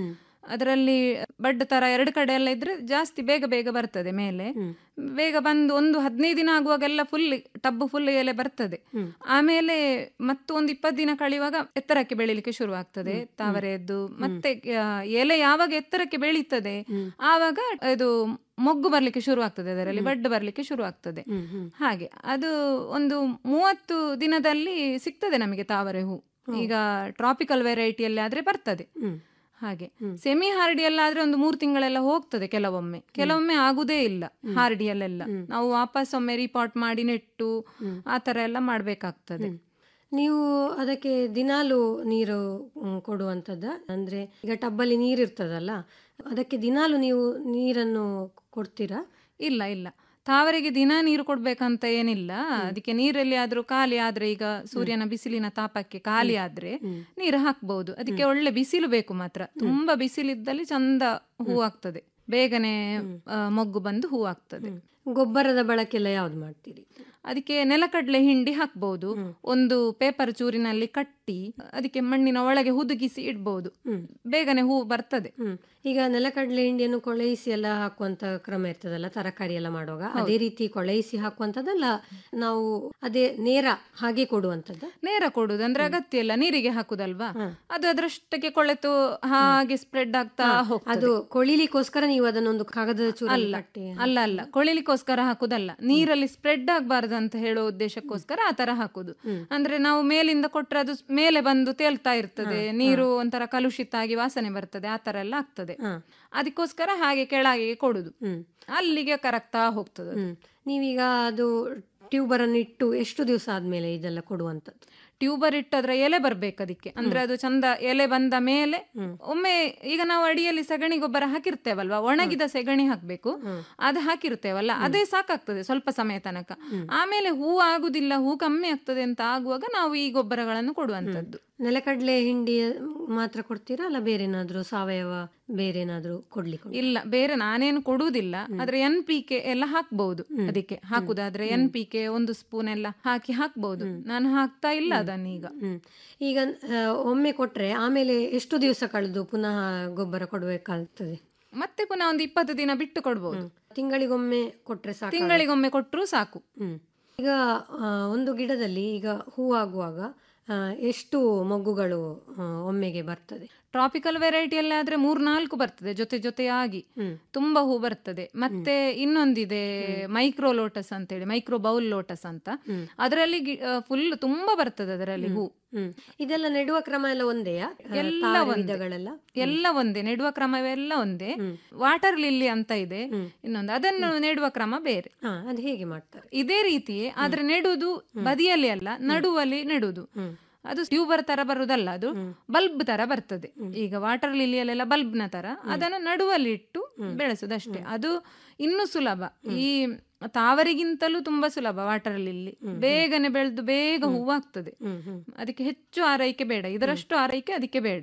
ಅದರಲ್ಲಿ ಬಡ್ ತರ ಎರಡು ಕಡೆ ಎಲ್ಲ ಇದ್ರೆ ಜಾಸ್ತಿ ಬೇಗ ಬೇಗ ಬರ್ತದೆ ಮೇಲೆ ಬೇಗ ಬಂದು ಒಂದು ಹದಿನೈದು ದಿನ ಆಗುವಾಗೆಲ್ಲ ಫುಲ್ ಟಬ್ ಫುಲ್ ಎಲೆ ಬರ್ತದೆ ಆಮೇಲೆ ಮತ್ತೊಂದು ಇಪ್ಪತ್ತು ದಿನ ಕಳೆಯುವಾಗ ಎತ್ತರಕ್ಕೆ ಬೆಳಿಲಿಕ್ಕೆ ಶುರು ಆಗ್ತದೆ ತಾವರೆದ್ದು ಮತ್ತೆ ಆ, ಎಲೆ ಯಾವಾಗ ಎತ್ತರಕ್ಕೆ ಬೆಳೀತದೆ ಆವಾಗ ಇದು ಮೊಗ್ಗು ಬರ್ಲಿಕ್ಕೆ ಶುರು ಆಗ್ತದೆ ಅದರಲ್ಲಿ ಬಡ್ ಬರ್ಲಿಕ್ಕೆ ಶುರು ಆಗ್ತದೆ ಹಾಗೆ ಅದು ಒಂದು ಮೂವತ್ತು ದಿನದಲ್ಲಿ ಸಿಗ್ತದೆ ನಮಗೆ ತಾವರೆ ಹೂ ಈಗ ಟ್ರಾಪಿಕಲ್ ವೆರೈಟಿಯಲ್ಲಿ ಆದ್ರೆ ಬರ್ತದೆ ಹಾಗೆ ಸೆಮಿ ಹಾರ್ಡಿಯಲ್ಲಾದ್ರೆ ಒಂದು ಮೂರು ತಿಂಗಳೆಲ್ಲ ಹೋಗ್ತದೆ ಕೆಲವೊಮ್ಮೆ ಕೆಲವೊಮ್ಮೆ ಆಗುದೇ ಇಲ್ಲ ಹಾರ್ಡಿಯಲ್ಲೆಲ್ಲ ನಾವು ವಾಪಸ್ ಒಮ್ಮೆ ರಿಪಾರ್ಟ್ ಮಾಡಿ ನೆಟ್ಟು ಆ ತರ ಎಲ್ಲ ಮಾಡ್ಬೇಕಾಗ್ತದೆ ನೀವು ಅದಕ್ಕೆ ದಿನಾಲು ನೀರು ಮ್, ಕೊಡುವಂಥದ್ದ ಅಂದ್ರೆ ಈಗ ಟಬ್ಬಲ್ಲಿ ನೀರು ಇರ್ತದಲ್ಲ ಅದಕ್ಕೆ ದಿನಾಲು ನೀವು ನೀರನ್ನು ಕೊಡ್ತೀರಾ ಇಲ್ಲ ಇಲ್ಲ ತಾವರೆಗೆ ದಿನ ನೀರು ಕೊಡ್ಬೇಕಂತ ಏನಿಲ್ಲ ಅದಕ್ಕೆ ನೀರಲ್ಲಿ ಆದ್ರೂ ಖಾಲಿ ಆದ್ರೆ ಈಗ ಸೂರ್ಯನ ಬಿಸಿಲಿನ ತಾಪಕ್ಕೆ ಖಾಲಿ ಆದ್ರೆ ನೀರು ಹಾಕ್ಬಹುದು ಅದಕ್ಕೆ ಒಳ್ಳೆ ಬಿಸಿಲು ಬೇಕು ಮಾತ್ರ ತುಂಬಾ ಬಿಸಿಲಿದ್ದಲ್ಲಿ ಚಂದ ಹೂ ಆಗ್ತದೆ ಬೇಗನೆ ಆ, ಮೊಗ್ಗು ಬಂದು ಹೂ ಆಗ್ತದೆ ಗೊಬ್ಬರದ ಬಳಕೆಲ್ಲ ಯಾವ್ದು ಮಾಡ್ತೀರಿ ಅದಕ್ಕೆ ನೆಲಕಡಲೆ ಹಿಂಡಿ ಹಾಕ್ಬಹುದು ಒಂದು ಪೇಪರ್ ಚೂರಿನಲ್ಲಿ ಕಟ್ಟಿ ಅದಕ್ಕೆ ಮಣ್ಣಿನ ಒಳಗೆ ಹುದುಗಿಸಿ ಇಡ್ಬಹುದು ಬೇಗನೆ ಹೂ ಬರ್ತದೆ ಈಗ ನೆಲಕಡಲೆ ಹಿಂಡಿಯನ್ನು ಕೊಳೆಯಿಸಿ ಎಲ್ಲ ಹಾಕುವಂತ ಕ್ರಮ ಇರ್ತದಲ್ಲ ತರಕಾರಿ ಎಲ್ಲ ಮಾಡುವಾಗ ಅದೇ ರೀತಿ ಕೊಳೆಯಿಸಿ ಹಾಕುವಂತದ್ದಲ್ಲ ನಾವು ಅದೇ ನೇರ ಹಾಗೆ ಕೊಡುವಂತದ್ದ ನೇರ ಕೊಡುದು ಅಂದ್ರೆ ಅಗತ್ಯ ಇಲ್ಲ ನೀರಿಗೆ ಹಾಕುದಲ್ವಾ ಅದು ಅದರಷ್ಟಕ್ಕೆ ಕೊಳೆತು ಹಾಗೆ ಸ್ಪ್ರೆಡ್ ಆಗ್ತಾ ಹೋಗ್ತದೆ ಅದು ಕೊಳಿಲಿಕ್ಕೋಸ್ಕರ ನೀವು ಅದನ್ನೊಂದು ಕಾಗದದ ಚೂರ ಅಲ್ಲ ಅಲ್ಲ ಅಲ್ಲ ಕೊಳಿಲಿಕ್ಕೋಸ್ಕರ ಹಾಕುದಲ್ಲ ನೀರಲ್ಲಿ ಸ್ಪ್ರೆಡ್ ಆಗಬಾರ್ದು ಅಂತ ಹೇಳೋ ಉದ್ದೇಶಕ್ಕೋಸ್ಕರ ಆ ತರ ಹಾಕುದು ಅಂದ್ರೆ ನಾವು ಮೇಲಿಂದ ಕೊಟ್ರೆ ಅದು ಮೇಲೆ ಬಂದು ತೇಲ್ತಾ ಇರ್ತದೆ ನೀರು ಒಂಥರ ಕಲುಷಿತ ಆಗಿ ವಾಸನೆ ಬರ್ತದೆ ಆ ತರ ಎಲ್ಲ ಆಗ್ತದೆ ಅದಕ್ಕೋಸ್ಕರ ಹಾಗೆ ಕೆಳಗೆ ಕೊಡುದು ಅಲ್ಲಿಗೆ ಕರಗ್ತಾ ಹೋಗ್ತದೆ ಅದು. ನೀವೀಗ ಅದು ಟ್ಯೂಬರ್ ಅನ್ನು ಇಟ್ಟು ಎಷ್ಟು ದಿವಸ ಆದ್ಮೇಲೆ ಇದೆಲ್ಲ ಕೊಡುವಂತದ್ದು ಟ್ಯೂಬರ್ ಇಟ್ಟು ಅದ್ರ ಎಲೆ ಬರ್ಬೇಕು ಅದಕ್ಕೆ ಅಂದ್ರೆ ಅದು ಚಂದ ಎಲೆ ಬಂದ ಮೇಲೆ ಒಮ್ಮೆ ಈಗ ನಾವು ಅಡಿಯಲ್ಲಿ ಸಗಣಿ ಗೊಬ್ಬರ ಹಾಕಿರ್ತೇವಲ್ವಾ ಒಣಗಿದ ಸೆಗಣಿ ಹಾಕ್ಬೇಕು ಅದು ಹಾಕಿರ್ತೇವಲ್ಲ ಅದೇ ಸಾಕಾಗ್ತದೆ ಸ್ವಲ್ಪ ಸಮಯ ತನಕ ಆಮೇಲೆ ಹೂ ಆಗುದಿಲ್ಲ ಹೂ ಕಮ್ಮಿ ಆಗ್ತದೆ ಅಂತ ಆಗುವಾಗ ನಾವು ಈ ಗೊಬ್ಬರಗಳನ್ನು ಕೊಡುವಂತದ್ದು ನೆಲಕಡಲೆ ಹಿಂಡಿ ಮಾತ್ರ ಕೊಡ್ತೀರಾ ಅಲ್ಲ ಬೇರೆ ಏನಾದ್ರು ಸಾವಯವ ಬೇರೆ ಏನಾದ್ರು ಕೊಡ್ಲಿಕ್ಕೆ ಉಂಟಾ? ಇಲ್ಲ ಬೇರೆ ನಾನೇನು ಕೊಡುವುದಿಲ್ಲ ಆದ್ರೆ ಎನ್ ಪಿ ಕೆ ಎಲ್ಲ ಹಾಕ್ಬಹುದು ಅದಕ್ಕೆ ಹಾಕುದಾದ್ರೆ ಎನ್ ಪಿ ಕೆ ಒಂದು ಸ್ಪೂನ್ ಎಲ್ಲ ಹಾಕಿ ಹಾಕ್ಬಹುದು ನಾನು ಹಾಕ್ತಾ ಇಲ್ಲ ಅದನ್ನೀಗ ಹ್ಮ್. ಈಗ ಆ, ಒಮ್ಮೆ ಕೊಟ್ರೆ ಆಮೇಲೆ ಎಷ್ಟು ದಿವಸ ಕಳೆದು ಪುನಃ ಗೊಬ್ಬರ ಕೊಡಬೇಕಾಗ್ತದೆ ಮತ್ತೆ ಪುನಃ ಒಂದು ಇಪ್ಪತ್ತು ದಿನ ಬಿಟ್ಟು ಕೊಡ್ಬೋದು ತಿಂಗಳಿಗೊಮ್ಮೆ ಕೊಟ್ರೆ ಸಾಕು ತಿಂಗಳಿಗೊಮ್ಮೆ ಕೊಟ್ಟರು ಸಾಕು ಹ್ಮ್. ಈಗ ಆ, ಒಂದು ಗಿಡದಲ್ಲಿ ಈಗ ಹೂ ಆಗುವಾಗ ಆ, ಎಷ್ಟು ಮೊಗ್ಗುಗಳು ಆ, ಒಮ್ಮೆಗೆ ಬರ್ತದೆ ಟ್ರಾಪಿಕಲ್ ವೆರೈಟಿಯಲ್ಲಿ ಆದ್ರೆ ಮೂರ್ ನಾಲ್ಕು ಬರ್ತದೆ ಜೊತೆ ಜೊತೆಯಾಗಿ ತುಂಬಾ ಹೂ ಬರ್ತದೆ ಮತ್ತೆ ಇನ್ನೊಂದಿದೆ ಮೈಕ್ರೋ ಲೋಟಸ್ ಅಂತೇಳಿ ಮೈಕ್ರೋ ಬೌಲ್ ಲೋಟಸ್ ಅಂತ ಅದರಲ್ಲಿ ಫುಲ್ ತುಂಬಾ ಬರ್ತದೆ ಅದರಲ್ಲಿ ಹೂ ಹ್ಮ್ ಇದೆಲ್ಲ ನೆಡುವ ಕ್ರಮ ಎಲ್ಲ ಒಂದೇಯಾ ಆ, ಎಲ್ಲ ತಾವರೆ ಒಂದೇ. ವಿಧಗಳೆಲ್ಲ ಎಲ್ಲ ಒಂದೇ ನೆಡುವ ಕ್ರಮವೆಲ್ಲ ಒಂದೇ ವಾಟರ್ ಲಿಲ್ಲಿ ಅಂತ ಇದೆ ಇನ್ನೊಂದು ಅದನ್ನು ನೆಡುವ ಕ್ರಮ ಬೇರೆ ಹಾ ಅದು ಹೇಗೆ ಮಾಡ್ತಾರೆ ಇದೇ ರೀತಿಯೇ ಆದ್ರೆ ನೆಡುವುದು ಬದಿಯಲ್ಲಿ ಅಲ್ಲ ನಡುವಲ್ಲಿ ನೆಡುವುದು ಅದು ಟ್ಯೂಬರ್ ತರ ಬರುದಲ್ಲ ಅದು ಬಲ್ಬ್ ತರ ಬರ್ತದೆ ಈಗ ವಾಟರ್ ಲಿಲಿಯಲ್ಲೆಲ್ಲ ಬಲ್ಬ್ನ ತರ ಅದನ್ನು ನಡುವಲ್ಲಿ ಇಟ್ಟು ಬೆಳೆಸುದಷ್ಟೇ ಅದು ಇನ್ನು ಸುಲಭ ಈ ತಾವರಿಗಿಂತಲೂ ತುಂಬಾ ಸುಲಭ ವಾಟರ್ ಲಿಲ್ಲಿ ಬೇಗನೆ ಬೆಳೆದು ಬೇಗ ಹೂವಾಗ್ತದೆ ಅದಕ್ಕೆ ಹೆಚ್ಚು ಆರೈಕೆ ಬೇಡ ಇದರಷ್ಟು ಆರೈಕೆ ಅದಕ್ಕೆ ಬೇಡ